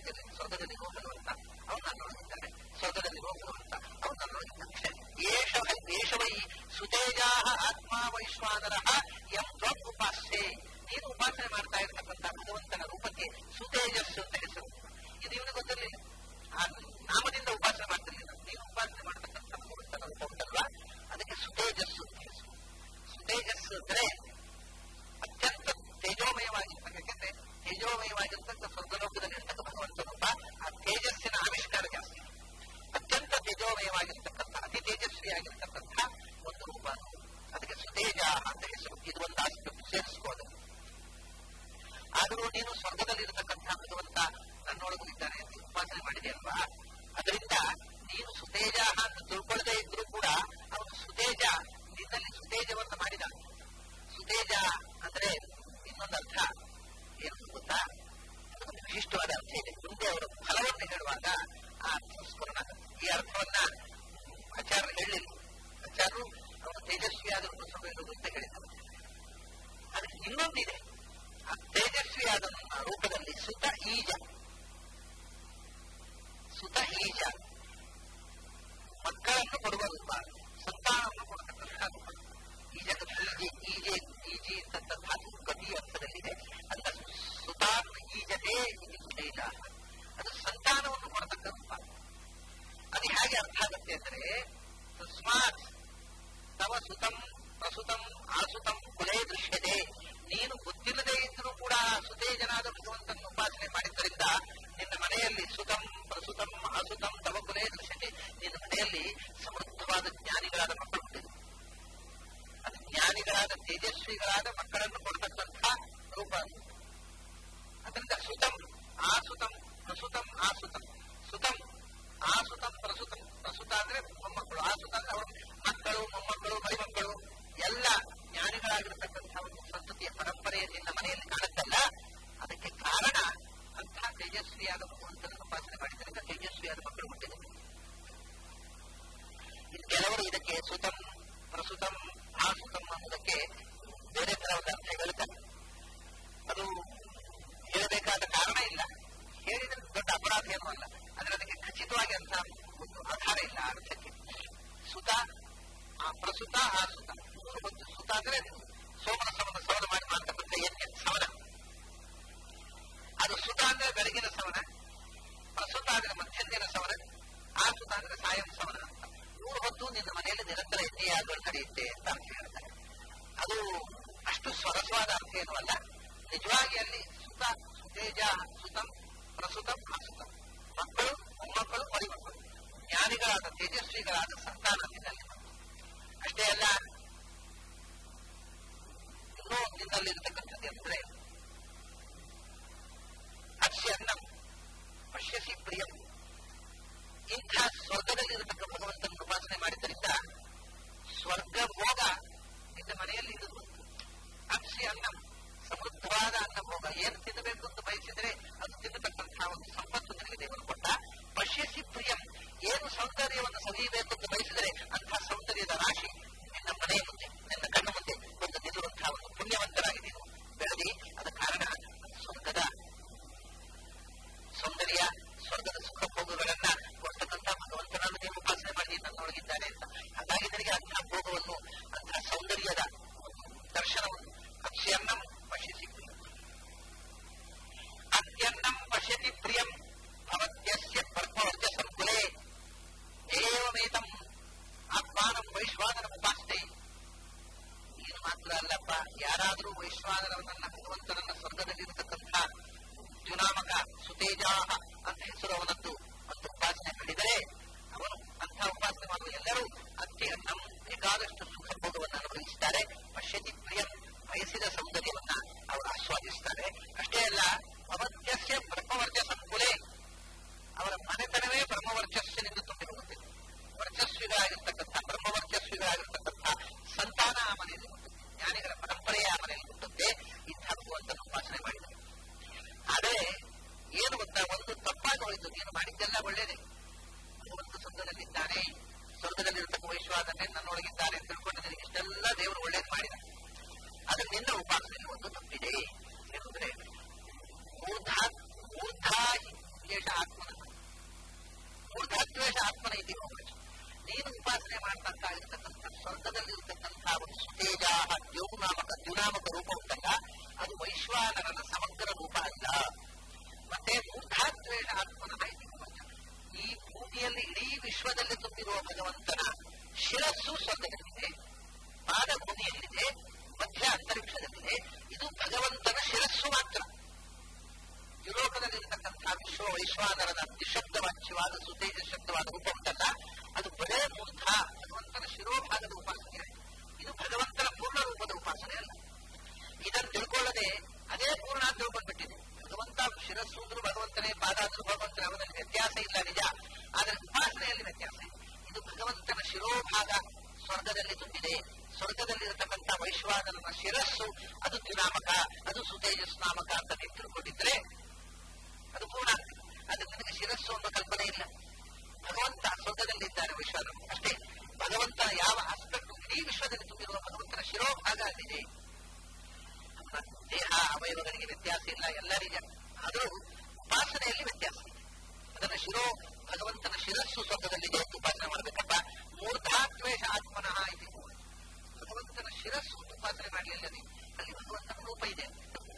ಗೊತ್ತಿಲ್ಲ ಸ್ವರ್ಗದಲ್ಲಿರುವ ಭಗವಂತ ಅವನು ನನ್ನೊಳಗಿದ್ದಾನೆ ಸ್ವರ್ಗದಲ್ಲಿರುವ ಭಗವಂತ ಅವನು ನನ್ನೊಳಗಿದ್ದಾನೆ ಏಷ ಏಷವೈ ಸುತೇಜಾ ಆತ್ಮ ವೈಶ್ವಾನರ ಎಂ ತ್ವಂ ಉಪಾಸ್ಯೆ ನೀನು ಉಪಾಸನೆ ಮಾಡ್ತಾ ಇರ್ತಕ್ಕಂಥ ಭಗವಂತನ ರೂಪಕ್ಕೆ ಸುತೇಜಸ್ಸು ಅಂತ ಹೆಸರು ಇದು ಇವನಿಗೆ ಗೊತ್ತಿರಲಿಲ್ಲ ಆ ನಾಮದಿಂದ ಉಪಾಸನೆ ಮಾಡ್ತಿರ್ಲಿಲ್ಲ ನೀನು ಉಪಾಸನೆ ಮಾಡ್ತಕ್ಕಂಥ ಭಗವಂತನ ರೂಪ ಉಂಟಲ್ವಾ ಅದಕ್ಕೆ ಸುತೇಜಸ್ಸು ಅಂತ ಹೆಸರು ಸುತೇಜಸ್ಸು ಅಂದ್ರೆ ಅತ್ಯಂತ ತೇಜೋಮಯವಾಗಿರ್ತಕ್ಕ ಯಾಕೆಂದ್ರೆ ತೇಜೋಮಯವಾಗಿರ್ತಕ್ಕ ಸ್ವರ್ಗಲೋಕದಲ್ಲಿ ಇರ್ತಕ್ಕ ಭಗವಂತ ರೂಪ ಆ ತೇಜಸ್ಸಿನ ಆವಿಷ್ಕಾರ ಜಾಸ್ತಿ ಅತ್ಯಂತ ತೇಜೋಮಯವಾಗಿರ್ತಕ್ಕಂಥ ಅತಿ ತೇಜಸ್ವಿಯಾಗಿರ್ತಕ್ಕಂಥ ಒಂದು ರೂಪ ಅದಕ್ಕೆ ಸುತೇಜ ಅಂತ ಹೆಸರು ಇದು ಒಂದು ಆಸ್ಪೆಕ್ಟ್ ಸೇರಿಸ್ಬೋದು ಆದರೂ ನೀನು ಸ್ವರ್ಗದಲ್ಲಿರತಕ್ಕಂಥ ಭಗವಂತ ನನ್ನೊಳಗೂ ಇದ್ದಾನೆ ಅಂತ ಉಪಾಸನೆ ಮಾಡಿದೆಯಲ್ವಾ ಅದರಿಂದ ನೀನು ಸುತೇಜ ಅಂತ ತಿಳ್ಕೊಳ್ಳದೆ ಇದ್ರೂ ಕೂಡ ಅವನು ಸುತೇಜ ನಿನ್ನಲ್ಲಿ ಸುತೇಜವನ್ನು ಮಾಡಿದ ಸುತೇಜ ಅಂದ್ರೆ ಇನ್ನೊಂದು ಅರ್ಥ ಏನು ಗೊತ್ತಾ ಅದೊಂದು ವಿಶಿಷ್ಟವಾದ ಅರ್ಥ ಇದೆ ಮುಂದೆ ಅವರು ಫಲವನ್ನು ಹೇಳುವಾಗ ಆ ಅರ್ಥ ಸ್ಮರಣ ಈ ಅರ್ಥವನ್ನ ಆಚಾರ್ಯರು ಹೇಳಿಲ್ಲ ಆಚಾರ್ಯರು ಅವನು ತೇಜಸ್ವಿಯಾದ ರೂಪ ಅಂತ ಹೇಳಿದ್ದಾರೆ ಅದಕ್ಕೆ ಇನ್ನೊಂದಿದೆ ಆ ತೇಜಸ್ವಿಯಾದ ರೂಪದಲ್ಲಿ ಸುತ ಈಜ ಸುತ ಈಜ ಮಕ್ಕಳನ್ನು ಕೊಡುವ ರೂಪ ಸಂತಾನವನ್ನು ಕೊಡತಕ್ಕಂಥ ರೂಪ ಈಜ ಈಜೆ ಈಜೆ ಈಜಿ ಅಂತಕ್ಕಂಥ ಗತಿ ಅರ್ಥದಲ್ಲಿದೆ ಅಂತ ಸುತ ಈಜತೆ ತೇಜ ಅದು ಸಂತಾನವನ್ನು ಕೊಡತಕ್ಕ ರೂಪ ಅದು ಹೇಗೆ ಅರ್ಥ ಆಗುತ್ತೆ ಅಂದ್ರೆ ತಸ್ಮಾತ್ ತವ ಸುತಂ ಪ್ರಸುತಂ ಆಸುತಂ ಕುಲೇ ದೃಶ್ಯತೆ ನೀನು ಗೊತ್ತಿಲ್ಲದೆ ಇದ್ರೂ ಕೂಡ ಸುತೇಜನಾದ ಭಗವಂತನ ಉಪಾಸನೆ ಮಾಡಿದ್ದರಿಂದ ನಿನ್ನ ಮನೆಯಲ್ಲಿ ಸುತಂ ಪ್ರಸುತಂ ಆಸುತಂ ತವ ಕುಲೇ ದೃಶ್ಯತೆ ನಿನ್ನ ಮನೆಯಲ್ಲಿ ಸಮೃದ್ಧವಾದ ಜ್ಞಾನಿಗಳಾದ ಮಕ್ಕಳು ಹುಟ್ಟಿದ್ರು ಅದು ಜ್ಞಾನಿಗಳಾದ ತೇಜಸ್ವಿಗಳಾದ ಮಕ್ಕಳನ್ನು ಕೊಡ್ತಕ್ಕಂಥ ರೂಪ ಅದು ಅದರಿಂದ ಸುತಂ ಆಸುತಂ ಪ್ರಸುತಂ ಆಸುತಂ ಸುತಂ ಆಸುತಂ ಪ್ರಸುತಂ ಪ್ರಸುತ ಅಂದ್ರೆ ಮೊಮ್ಮಕ್ಕಳು ಆಸುತ ಅಂದ್ರೆ ಅವರು ಮಕ್ಕಳು ಮೊಮ್ಮಕ್ಕಳು ಮರಿಮಕ್ಕಳು ಎಲ್ಲ ಜ್ಞಾನಿಗಳಾಗಿರ್ತಕ್ಕಂಥ ಒಂದು ಸಂತತಿಯ ಪರಂಪರೆ ನಿನ್ನ ಮನೆಯಲ್ಲಿ ಕಾಣುತ್ತಲ್ಲ ಅದಕ್ಕೆ ಕಾರಣ ಅಂತಹ ತೇಜಸ್ವಿಯಾದ ಭಗವಂತನ ಉಪಾಸನೆ ಮಾಡಿದ್ದರಿಂದ ತೇಜಸ್ವಿಯಾದ ಮಕ್ಕಳು ಹುಟ್ಟಿದರು ಇನ್ನು ಕೆಲವರು ಇದಕ್ಕೆ ಸುತಂ ಪ್ರಸುತಂ ಆಸುತಂ ಅನ್ನೋದಕ್ಕೆ ಬೇರೆ ತರ ಒಂದು ಅರ್ಥ ಹೇಳುತ್ತಾರೆ ಅದು ಹೇಳಬೇಕಾದ ಕಾರಣ ಇಲ್ಲ ಹೇಳಿದ್ರೆ ದೊಡ್ಡ ಅಪರಾಧ ಏನೂ ಅಲ್ಲ ಆದ್ರೆ ಅದಕ್ಕೆ ಖಚಿತವಾಗಿ ಅರ್ಥ ಒಂದು ಆಧಾರ ಇಲ್ಲ ಆ ಅರ್ಥಕ್ಕೆ ಸುತ ಆ ಪ್ರಸುತ ಆ ಸುತ ಮೂರು ಬಂತು ಸುತ ಅಂದ್ರೆ ಸೋಮನ ಸಮನ ಸವನ ಮಾಡಿ ಮಾಡ್ತಕ್ಕಂಥ ಯಜ್ಞ ಸವನ ಅದು ಸುತ ಅಂದ್ರೆ ಬೆಳಗಿನ ಸವನ ಪ್ರಸುತ ಅಂದ್ರೆ ಮಧ್ಯಂದಿನ ಸವನ ಆ ಸುತ ಅಂದ್ರೆ ಸಾಯಂ ಸವನ ಅಂತ ಮೂರು ಹೊತ್ತು ನಿನ್ನ ಮನೆಯಲ್ಲಿ ನಿರಂತರ ಯಜ್ಞಯಾಗಗಳು ನಡೆಯುತ್ತೆ ಅಂತ ಅರ್ಥ ಹೇಳ್ತಾರೆ ಅದು ಅಷ್ಟು ಸ್ವರಸವಾದ ಅರ್ಥ ಏನೂ ಅಲ್ಲ ನಿಜವಾಗಿ ಅಲ್ಲಿ ಸುತ ಸುತೇಜ ಸುತಂ ಪ್ರಸುತಂ ಅಸುತಂ ಮಕ್ಕಳು ಮೊಮ್ಮಕ್ಕಳು ಮರಿಮಕ್ಕಳು ಜ್ಞಾನಿಗಳಾದ ತೇಜಸ್ವಿಗಳಾದ ಸಂತಾನ ನಿನ್ನಲ್ಲಿ ಬಂತು ಅಷ್ಟೇ ಅಲ್ಲ ಇನ್ನೂ ನಿನ್ನಲ್ಲಿರ್ತಕ್ಕಂಥದ್ದು ಅಂದ್ರೆ ಅಕ್ಷನ್ನ ಪಶ್ಯಸಿ ಪ್ರಿಯಂ ಇಂಥ ಸ್ವರ್ಗದಲ್ಲಿರತಕ್ಕ ಭಗವಂತನ ಉಪಾಸನೆ ಮಾಡಿದ್ದರಿಂದ ಸ್ವರ್ಗ ಭೋಗ ನಿನ್ನ ಮನೆಯಲ್ಲಿ ಇಳಿದು ಬಂತು ಅಕ್ಷಿ ಅನ್ನ ಸಮೃದ್ಧವಾದ ಅನ್ನ ಭೋಗ ಏನು ತಿನ್ನಬೇಕು ಅಂತ ಬಯಸಿದ್ರೆ ಅದು ತಿನ್ನತಕ್ಕಂತಹ ಒಂದು ಸಂಪತ್ತು ನಿನಗೆ ದೇವರು ಕೊಟ್ಟ ಪಶ್ಯಸಿ ಪ್ರಿಯಂ ಏನು ಸೌಂದರ್ಯವನ್ನು ಸವಿಯಬೇಕು ಅಂತ ಬಯಸಿದರೆ ಅಂತಹ ಸೌಂದರ್ಯದ ರಾಶಿ ನಿನ್ನ ಮನೆಯ ಮುಂದೆ ನಿನ್ನ ಕಣ್ಣ ಮುಂದೆ ಒಂದು ನಿಲ್ಲುವಂತಹ ಒಂದು ಪುಣ್ಯವಂತರಾಗಿ ನೀನು ಬೆಳೆದಿ ಅದ ಕಾರಣ ಸ್ವರ್ಗದ ಸೌಂದರ್ಯ ಸ್ವರ್ಗದ ಸುಖ ಭೋಗಗಳನ್ನ ಕೊಡ್ತಕ್ಕಂಥ ಭಗವಂತನನ್ನು ನೀವು ಉಪಾಸನೆ ಮಾಡಿ ನನ್ನೊಳಗಿದ್ದಾನೆ ಅಂತ ಹಾಗಾಗಿ ನಿನಗೆ ಅಂತಹ ಭೋಗವನ್ನು ಅಂತಹ ಸೌಂದರ್ಯದ ದರ್ಶನವನ್ನು ಅಕ್ಷಯನ್ನಂ ಪಶ್ಯಸಿ ಅತ್ಯನ್ನಂ ಪಶ್ಯತಿ ಪ್ರಿಯಂ ಭವತ್ಯಸ್ಯ ಪರ್ಪವರ್ಜ ಸಂಕುಲೆ ಏವಮೇತಂ ಆತ್ಮಾನಂ ವೈಶ್ವಾನರ ಉಪಾಸನೆ ಇದು ಮಾತ್ರ ಅಲ್ಲಪ್ಪ ಯಾರಾದರೂ ವೈಶ್ವಾನರವನ್ನ ಭಗವಂತನನ್ನ ಸ್ವರ್ಗದಲ್ಲಿರತಕ್ಕಂಥ ಜುನಾಮಕ ಸುತೇಜಾಹ ಅಂತ ಹೆಸರು ಅವನದ್ದು ಒಂದು ಉಪಾಸನೆ ಮಾಡಿದರೆ ಅವನು ಅಂಥ ಉಪಾಸನೆ ಮಾಡುವ ಎಲ್ಲರೂ ಅತ್ಯನ್ನಂ ಬೇಕಾದಷ್ಟು ಸುಖ ಭೋಗವನ್ನು ಅನುಭವಿಸುತ್ತಾರೆ ಪಶ್ಯತಿ ಪ್ರಿಯಂ ಬಯಸಿದ ಸೌಂದರ್ಯವನ್ನ ಅವರು ಆಸ್ವಾದಿಸುತ್ತಾರೆ ಅಷ್ಟೇ ಅಲ್ಲ ಅವತ್ಯಸ್ಯ ಬ್ರಹ್ಮವರ್ಜ ಸಂಕುಲೆ ಅವರ ಮನೆತನವೇ ಬ್ರಹ್ಮವರ್ಚಸ್ಸಿನಿಂದ ತುಂಬಿ ಹೋಗುತ್ತೆ ವರ್ಚಸ್ವಿಗಳಾಗಿರ್ತಕ್ಕಂಥ ಬ್ರಹ್ಮವರ್ಚಸ್ವಿಗಳಾಗಿರ್ತಕ್ಕಂಥ ಸಂತಾನ ಆ ಮನೆಯಲ್ಲಿ ಹುಟ್ಟುತ್ತೆ ಜ್ಞಾನಿಗಳ ಪರಂಪರೆಯ ಆ ಮನೆಯಲ್ಲಿ ಹುಟ್ಟುತ್ತೆ ಇಂಥ ಭಗವಂತನ ಉಪಾಸನೆ ಮಾಡಿದರು ಆದರೆ ಏನು ಗೊತ್ತಾ ಒಂದು ತಪ್ಪಾಗಿ ಹೋಯಿತು ನೀನು ಮಾಡಿದ್ದೆಲ್ಲ ಒಳ್ಳೇದೇ ಭಗವಂತ ಸ್ವರ್ಗದಲ್ಲಿದ್ದಾನೆ ಸ್ವರ್ಗದಲ್ಲಿರತಕ್ಕ ವೈಶ್ವಾದನೆ ನನ್ನೊಳಗಿದ್ದಾನೆ ಅಂತ ತಿಳ್ಕೊಂಡು ನಿನಗೆ ಇಷ್ಟೆಲ್ಲ ದೇವರು ಒಳ್ಳೇದು ಮಾಡಿದ ಅದು ನಿನ್ನ ಉಪಾಸನೆಯಲ್ಲಿ ಒಂದು ತಪ್ಪಿದೆ ಏನಂದ್ರೆ ಊರ್ಧಾ ಊರ್ಧಾ ಮೂರ್ಧಾದ್ವೇಷ ಆತ್ಮನ ಮೂರ್ಧಾದ್ವೇಷ ಆತ್ಮನ ಇತಿ ಹೋಗಬೇಕು ನೀನು ಉಪಾಸನೆ ಮಾಡ್ತಕ್ಕ ಇರತಕ್ಕಂಥ ಸ್ವರ್ಗದಲ್ಲಿರ್ತಕ್ಕಂಥ ಒಂದು ಸುತೇಜಾಹ ದ್ಯೋಗುನಾಮಕ ದ್ಯುನಾಮಕ ರೂಪ ಉಂಟಲ್ಲ ಅದು ವೈಶ್ವಾನರನ ಸಮಗ್ರ ರೂಪ ಅಲ್ಲ ಮತ್ತೆ ಮೂರ್ಧಾದ್ವೇಷ ಆತ್ಮನ ಇತಿ ಹೋಗಬೇಕು ಈ ಭೂಮಿಯಲ್ಲಿ ಇಡೀ ವಿಶ್ವದಲ್ಲಿ ತುಂಬಿರುವ ಭಗವಂತನ ಶಿರಸ್ಸು ಸ್ವರ್ಗದಲ್ಲಿದೆ ಪಾದ ಭೂಮಿಯಲ್ಲಿದೆ ಮಧ್ಯ ಅಂತರಿಕ್ಷದಲ್ಲಿದೆ ಇದು ಭಗವಂತನ ಶಿರಸ್ಸು ಮಾತ್ರ ಯುರೋಪದಲ್ಲಿರ್ತಕ್ಕಂಥ ವಿಶ್ವ ವೈಶ್ವಾನರದ ನಿಶಬ್ದ ವಾಚ್ಯವಾದ ಸುತೇಜ ಶಬ್ದವಾದ ರೂಪ ಉಂಟಲ್ಲ ಅದು ಬರೇ ಮೂರ್ಧ ಭಗವಂತನ ಶಿರೋಭಾಗದ ಉಪಾಸನೆ ಇದು ಭಗವಂತನ ಪೂರ್ಣ ರೂಪದ ಉಪಾಸನೆ ಅಲ್ಲ ಇದನ್ನು ತಿಳ್ಕೊಳ್ಳದೆ ಅದೇ ಪೂರ್ಣ ಅಂತ ತಿಳ್ಕೊಂಡ್ಬಿಟ್ಟಿದೆ ಭಗವಂತ ಶಿರಸ್ಸು ಅಂದ್ರೂ ಭಗವಂತನೇ ಪಾದ ಅಂದ್ರೂ ಭಗವಂತನ ಅವನಲ್ಲಿ ವ್ಯತ್ಯಾಸ ಇಲ್ಲ ನಿಜ ಆದರೆ ಉಪಾಸನೆಯಲ್ಲಿ ವ್ಯತ್ಯಾಸ ಇದೆ ಇದು ಭಗವಂತನ ಶಿರೋಭಾಗ ಸ್ವರ್ಗದಲ್ಲಿ ತುಂಬಿದೆ ಸ್ವರ್ಗದಲ್ಲಿರತಕ್ಕಂಥ ವೈಶ್ವಾನರನ ಶಿರಸ್ಸು ಅದು ದ್ವಿನಾಮಕ ಅದು ಸುತೇಜಸ್ ನಾಮಕ ಅಂತ ನೀವು ತಿಳ್ಕೊಂಡಿದ್ರೆ ಅದು ಪೂರ್ಣ ಅದು ನನಗೆ ಶಿರಸ್ಸು ಅನ್ನೋ ಕಲ್ಪನೆ ಇಲ್ಲ ಭಗವಂತ ಸ್ವರ್ಗದಲ್ಲಿದ್ದಾನೆ ವೈಶ್ವಾನರು ಅಷ್ಟೇ ಭಗವಂತನ ಯಾವ ಆಸ್ಪೆಕ್ಟ್ ಇಡೀ ವಿಶ್ವದಲ್ಲಿ ತುಂಬಿರುವ ಭಗವಂತನ ಶಿರೋಭಾಗ ಅಲ್ಲಿದೆ ನಮ್ಮ ದೇಹ ಅವಯವಗಳಿಗೆ ವ್ಯತ್ಯಾಸ ಇಲ್ಲ ಎಲ್ಲರಿಗೆ ಆದರೂ ಉಪಾಸನೆಯಲ್ಲಿ ವ್ಯತ್ಯಾಸ ಇದೆ ಅದನ್ನ ಶಿರೋ ಭಗವಂತನ ಶಿರಸ್ಸು ಸ್ವರ್ಗದಲ್ಲಿದೆ ಅಂತ ಉಪಾಸನೆ ಮಾಡಬೇಕಪ್ಪ ಮೂರ್ಧಾದ್ವೇಷ ಆತ್ಮನಃ ಇದೆ ಭಗವಂತನ ಶಿರಸ್ಸು ಉಪಾಸನೆ ಮಾಡಲಿಲ್ಲ ನೀವು ಅಲ್ಲಿ ಭಗವಂತನ ರೂಪ ಇದೆ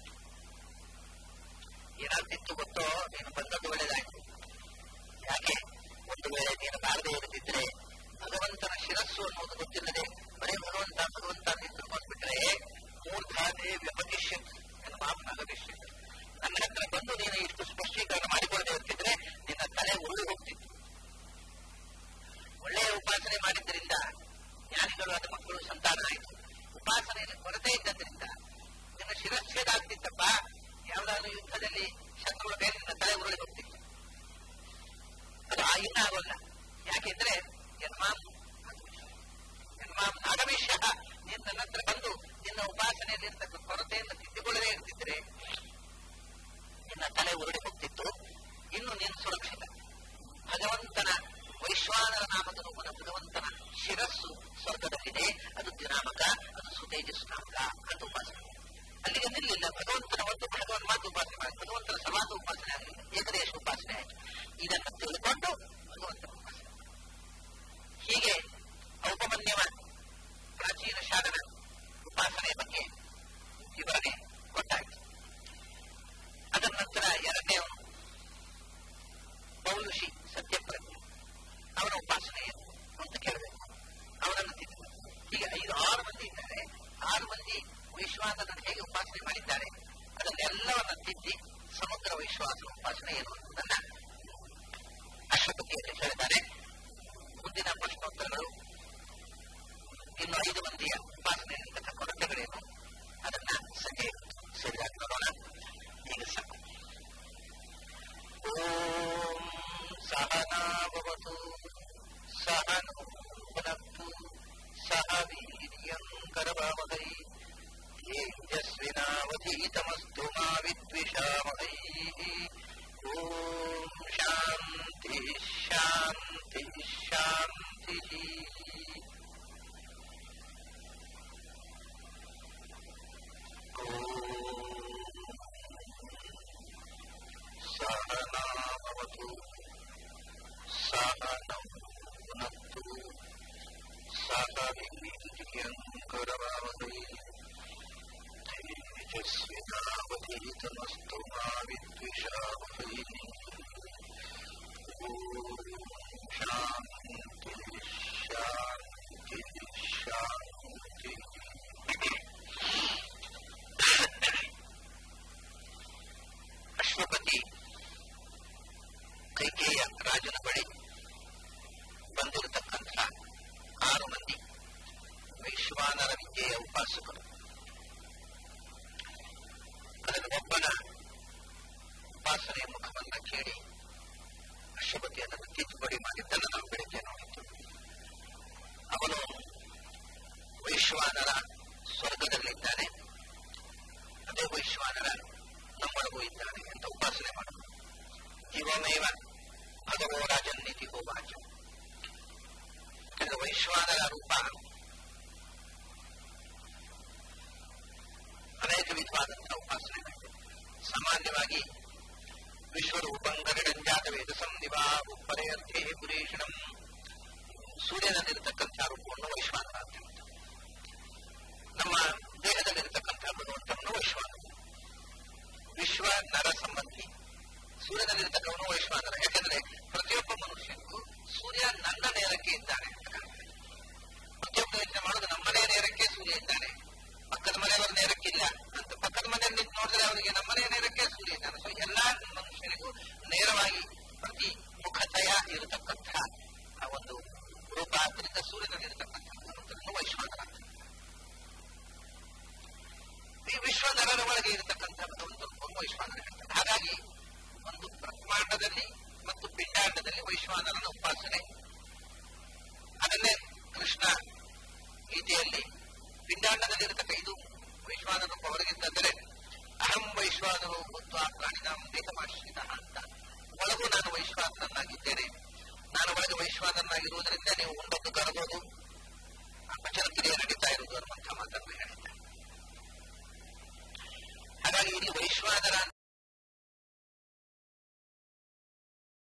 ಏನಾಗ್ತಿತ್ತು ಗೊತ್ತೋ ನೀನು ಬಂದದ್ದು ಒಳ್ಳೆದಾಯ್ತು ಯಾಕೆ ಒಂದು ವೇಳೆ ನೀನು ಬಾರದೆ ಇರುತ್ತಿದ್ರೆ ಭಗವಂತನ ಶಿರಸ್ಸು ಅನ್ನೋದು ಗೊತ್ತಿಲ್ಲದೆ ಬರೀ ಭಗವಂತ ಭಗವಂತ ಅಂತ ತಿಳ್ಕೊಂಡ್ಬಿಟ್ರೆ ಮೂರ್ಧಾದೇ ವ್ಯಪತಿಷ್ಯ ಮಾಪನಾಗದಿಷ್ಯ ನನ್ನ ಹತ್ರ ಬಂದು ನೀನು ಇಷ್ಟು ಸ್ಪಷ್ಟೀಕರಣ ಮಾಡಿಕೊಳ್ಳದೆ ಇರ್ತಿದ್ರೆ ನಿನ್ನ ತಲೆ ಉರುಳಿ ಹೋಗ್ತಿತ್ತು ಒಳ್ಳೆಯ ಉಪಾಸನೆ ಮಾಡಿದ್ದರಿಂದ ಜ್ಞಾನಿಗಳು ಆದ ಮಕ್ಕಳು ಸಂತಾನ ಆಯಿತು ಉಪಾಸನೆಯಲ್ಲಿ ಕೊರತೆ ಇದ್ದದ್ರಿಂದ ನಿನ್ನ ಶಿರಚ್ಛೇದ ಆಗ್ತಿತ್ತಪ್ಪ ಯಾವುದಾದ್ರೂ ಯುದ್ಧದಲ್ಲಿ ಶತ್ರುಗಳ ಮೇಲಿನ ತಲೆ ಉರುಳಿ ಹೋಗ್ತಿತ್ತು ಅದು ಆ ಇನ್ನ ಆಗೋಲ್ಲ ಯಾಕೆಂದ್ರೆ ಯನ್ಮಾಂ ಯನ್ಮಾಂ ನಾಗವೇಶ ನೀನು ನನ್ನ ಹತ್ರ ಬಂದು ನಿನ್ನ ಉಪಾಸನೆಯಲ್ಲಿ ಇರ್ತಕ್ಕ ಕೊರತೆಯನ್ನು ತಿದ್ದುಕೊಳ್ಳದೇ ಇರ್ತಿದ್ರೆ ನಿನ್ನ ತಲೆ ಉರುಳಿ ಹೋಗ್ತಿತ್ತು ಇನ್ನು ನೀನು ಸುರಕ್ಷಿತ ಭಗವಂತನ ವೈಶ್ವಾನರ ನಾಮಕ ರೂಪದ ಭಗವಂತನ ಶಿರಸ್ಸು ಸ್ವರ್ಗದಲ್ಲಿದೆ ಅದು ದಿನಾಮಕ ಅದು ಸುತೇಜಸ್ ನಾಮಕ ಅಂತ ಉಪಾಸನೆ ಅಲ್ಲಿಗೆ ನಿಲ್ಲಿಲ್ಲ ಭಗವಂತನ ಒಂದು ಭಗವನ್ ಮಾತು ಉಪಾಸನೆ ಮಾಡಿ ಭಗವಂತನ ಸಮಾನ ಉಪಾಸನೆ ಆಗಲಿಲ್ಲ ಏಕದೇಶ ಉಪಾಸನೆ ಆಯಿತು ಇದನ್ನು ತಿಳ್ಕೊಂಡು ಭಗವಂತನ ಉಪಾಸನೆ ಹೀಗೆ ಔಪಮನ್ಯವ ಪ್ರಾಚೀನ ಶಾಸನ ಉಪಾಸನೆಯ ಬಗ್ಗೆ ವಿವರಣೆ ಕೊಟ್ಟಾಯಿತು ಅದರ ನಂತರ ಎರಡನೇ ಪೌರುಷಿ ಸತ್ಯಪ್ರಜ್ಞೆ ಅವನ ಉಪಾಸನೆ ಏನು ಅಂತ ಕೇಳಬೇಕು ಅವನನ್ನು ತಿದ್ದು ಹೀಗೆ ಐದು ಆರು ಮಂದಿ ಇದ್ದಾರೆ ಆರು ಮಂದಿ ವೈಶ್ವಾನರನ್ನು ಹೇಗೆ ಉಪಾಸನೆ ಮಾಡಿದ್ದಾರೆ ಅದನ್ನೆಲ್ಲವನ್ನ ತಿದ್ದಿ ಸಮಗ್ರ ವೈಶ್ವಾಸನ ಉಪಾಸನೆ ಏನು ಅನ್ನೋದನ್ನ ಅಶ್ವಪತಿಯಲ್ಲಿ ಹೇಳಿದ್ದಾರೆ ಮುಂದಿನ ಪ್ರಶ್ನೋತ್ತರಗಳು ಇನ್ನು ಐದು ಮಂದಿಯ ಉಪಾಸನೆಯಲ್ಲಿರ್ತಕ್ಕ ಕೊರತೆಗಳೇನು ಅದನ್ನ ಸಂಜೆ ಸರಿಯಾಗಿ ನೋಡೋಣ ಈಗ ಸಾಕು ಓಂ ಸಹನಾಭವತು ಸಹನು ಪುನಕ್ತು ಸಹ ವೀರ್ಯಂ ಕರವಾಮಹೈ ತೇಜಸ್ವಿನಾವಧೀತಮಸ್ತು ಮಾ ವಿದ್ವಿಷಾಮಹೈ ಓಂ ಶಾಂತಿ ಶಾಂತಿ ಶಾಂತಿ सहनाभवतु सहनं पुनक्तु सह वीर्यङ्करवावहै तेजस्विनावधीतमस्तु मा विद्विषावहै ॐ शान्ति शान्ति शान्ति ಅಶ್ವಪತಿ ಕೈಕೇಯ ರಾಜನ ಬಳಿ ಬಂದಿರತಕ್ಕಂಥ ಆರು ಮಂದಿ ವೈಶ್ವಾನರ ವಿದ್ಯೆಯ ಉಪಾಸಕರು ಅದನ್ನು ಒಬ್ಬನ ಉಪಾಸನೆಯ ಮುಖವನ್ನ ಕೇಳಿ ಅಶ್ವಪತಿ ಅದನ್ನು ತಿದ್ದುಪಡಿ ಮಾಡಿದ್ದನ್ನು ನಾವು ಬೆಳಿಗ್ಗೆ ನೋಡಿದ್ದು ಅವನು ವೈಶ್ವಾನರ ಸ್ವರ್ಗದಲ್ಲಿದ್ದಾನೆ ಅದೇ ವೈಶ್ವಾನರ ನಮ್ಮೊಳಗೂ ಇದ್ದಾನೆ ಅಂತ ಉಪಾಸನೆ ಮಾಡುವುದು ಜೀವಮೇವ ಭಗವೋ ರಾಜನ್ನಿತಿ ಗೋವಾಚ ಯಾಕಂದ್ರೆ ವೈಶ್ವಾನರ ರೂಪ ಅನೇಕ ವಿಧವಾದಂತಹ ಉಪಾಸನೆ ಸಾಮಾನ್ಯವಾಗಿ ವಿಶ್ವರೂಪಂಗರಿಡಂಜಾತ ವೇದ ಸಂದಿವಾ ಉಪ್ಪರೆಯರ್ಥೇ ಪುರೇಷಣಂ ಸೂರ್ಯನಲ್ಲಿರತಕ್ಕಂಥ ರೂಪವನ್ನು ವೈಶ್ವಾನರ ಅಂತ ಹೇಳ್ತಾರೆ ನಮ್ಮ ದೇಹದಲ್ಲಿರತಕ್ಕಂಥ ಭಗವಂತನನ್ನು ವೈಶ್ವಾನರ ವಿಶ್ವ ನರ ಸಂಬಂಧಿ ಸೂರ್ಯನಲ್ಲಿರ್ತಕ್ಕವನು ವೈಶ್ವಾನರ ಯಾಕಂದ್ರೆ ಪ್ರತಿಯೊಬ್ಬ ಮನುಷ್ಯನಿಗೂ ಸೂರ್ಯ ನನ್ನ ನೇರಕ್ಕೆ ಇದ್ದಾನೆ ಅಂತ ಕಾಣ್ತದೆ ಪ್ರತಿಯೊಬ್ಬ ಯೋಚನೆ ಮಾಡೋದು ನಮ್ಮನೆಯ ನೇರಕ್ಕೆ ಸೂರ್ಯ ಇದ್ದಾನೆ ಪಕ್ಕದ ಮನೆಯವರ ನೇರಕ್ಕಿಲ್ಲ ಅಂತ ಪಕ್ಕದ ಮನೆಯಲ್ಲಿ ನೋಡಿದ್ರೆ ಅವರಿಗೆ ನಮ್ಮನೆಯ ನೇರಕ್ಕೆ ಸೂರ್ಯ ಇದ್ದಾನೆ ಸೊ ಎಲ್ಲಾ ಮನುಷ್ಯನಿಗೂ ನೇರವಾಗಿ ಪ್ರತಿ ಮುಖತಯ ಇರತಕ್ಕಂಥ ಆ ಒಂದು ರೂಪಾಂತರಿತ ಸೂರ್ಯನಲ್ಲಿರತಕ್ಕಂಥ ಭಗವಂತನನ್ನು ವೈಶ್ವಾನರ ಅಂತ ಈ ವಿಶ್ವ ನರರ ಒಳಗೆ ಇರತಕ್ಕಂಥ ಭಗವಂತನನ್ನು ವೈಶ್ವಾನರ ಹೇಳ್ತಾರೆ ಹಾಗಾಗಿ ಒಂದು ಬ್ರಹ್ಮಾಂಡದಲ್ಲಿ ಮತ್ತು ಪಿಂಡಾಂಡದಲ್ಲಿ ವೈಶ್ವಾನರನ ಉಪಾಸನೆ ಅದನ್ನೇ ಕೃಷ್ಣ ಗೀತೆಯಲ್ಲಿ ಪಿಂಡಾಂಡದಲ್ಲಿ ಇರತಕ್ಕ ಇದು ವೈಶ್ವಾನರ ರೂಪ ಹೊರಗಿದ್ದರೆ ಅಹಂ ವೈಶ್ವಾನರು ಭೂತ್ವ ಪ್ರಾಣಿನಾಂ ದೇಹಮಾಶ್ರಿತ ಅಂತ ಒಳಗೂ ನಾನು ವೈಶ್ವಾನರನ್ನಾಗಿದ್ದೇನೆ ನಾನು ಒಳಗೆ ವೈಶ್ವಾನರನಾಗಿರುವುದರಿಂದ ನೀವು ಉಂಡದ್ದು ಕರಬಹುದು ಪಚನ ಕ್ರಿಯೆ ನಡೀತಾ ಇರುವುದು ಅನ್ನುವಂಥ ಮಾತನ್ನು ಹೇಳ್ತಾರೆ ಹಾಗಾಗಿ ಇಲ್ಲಿ ವೈಶ್ವಾನರ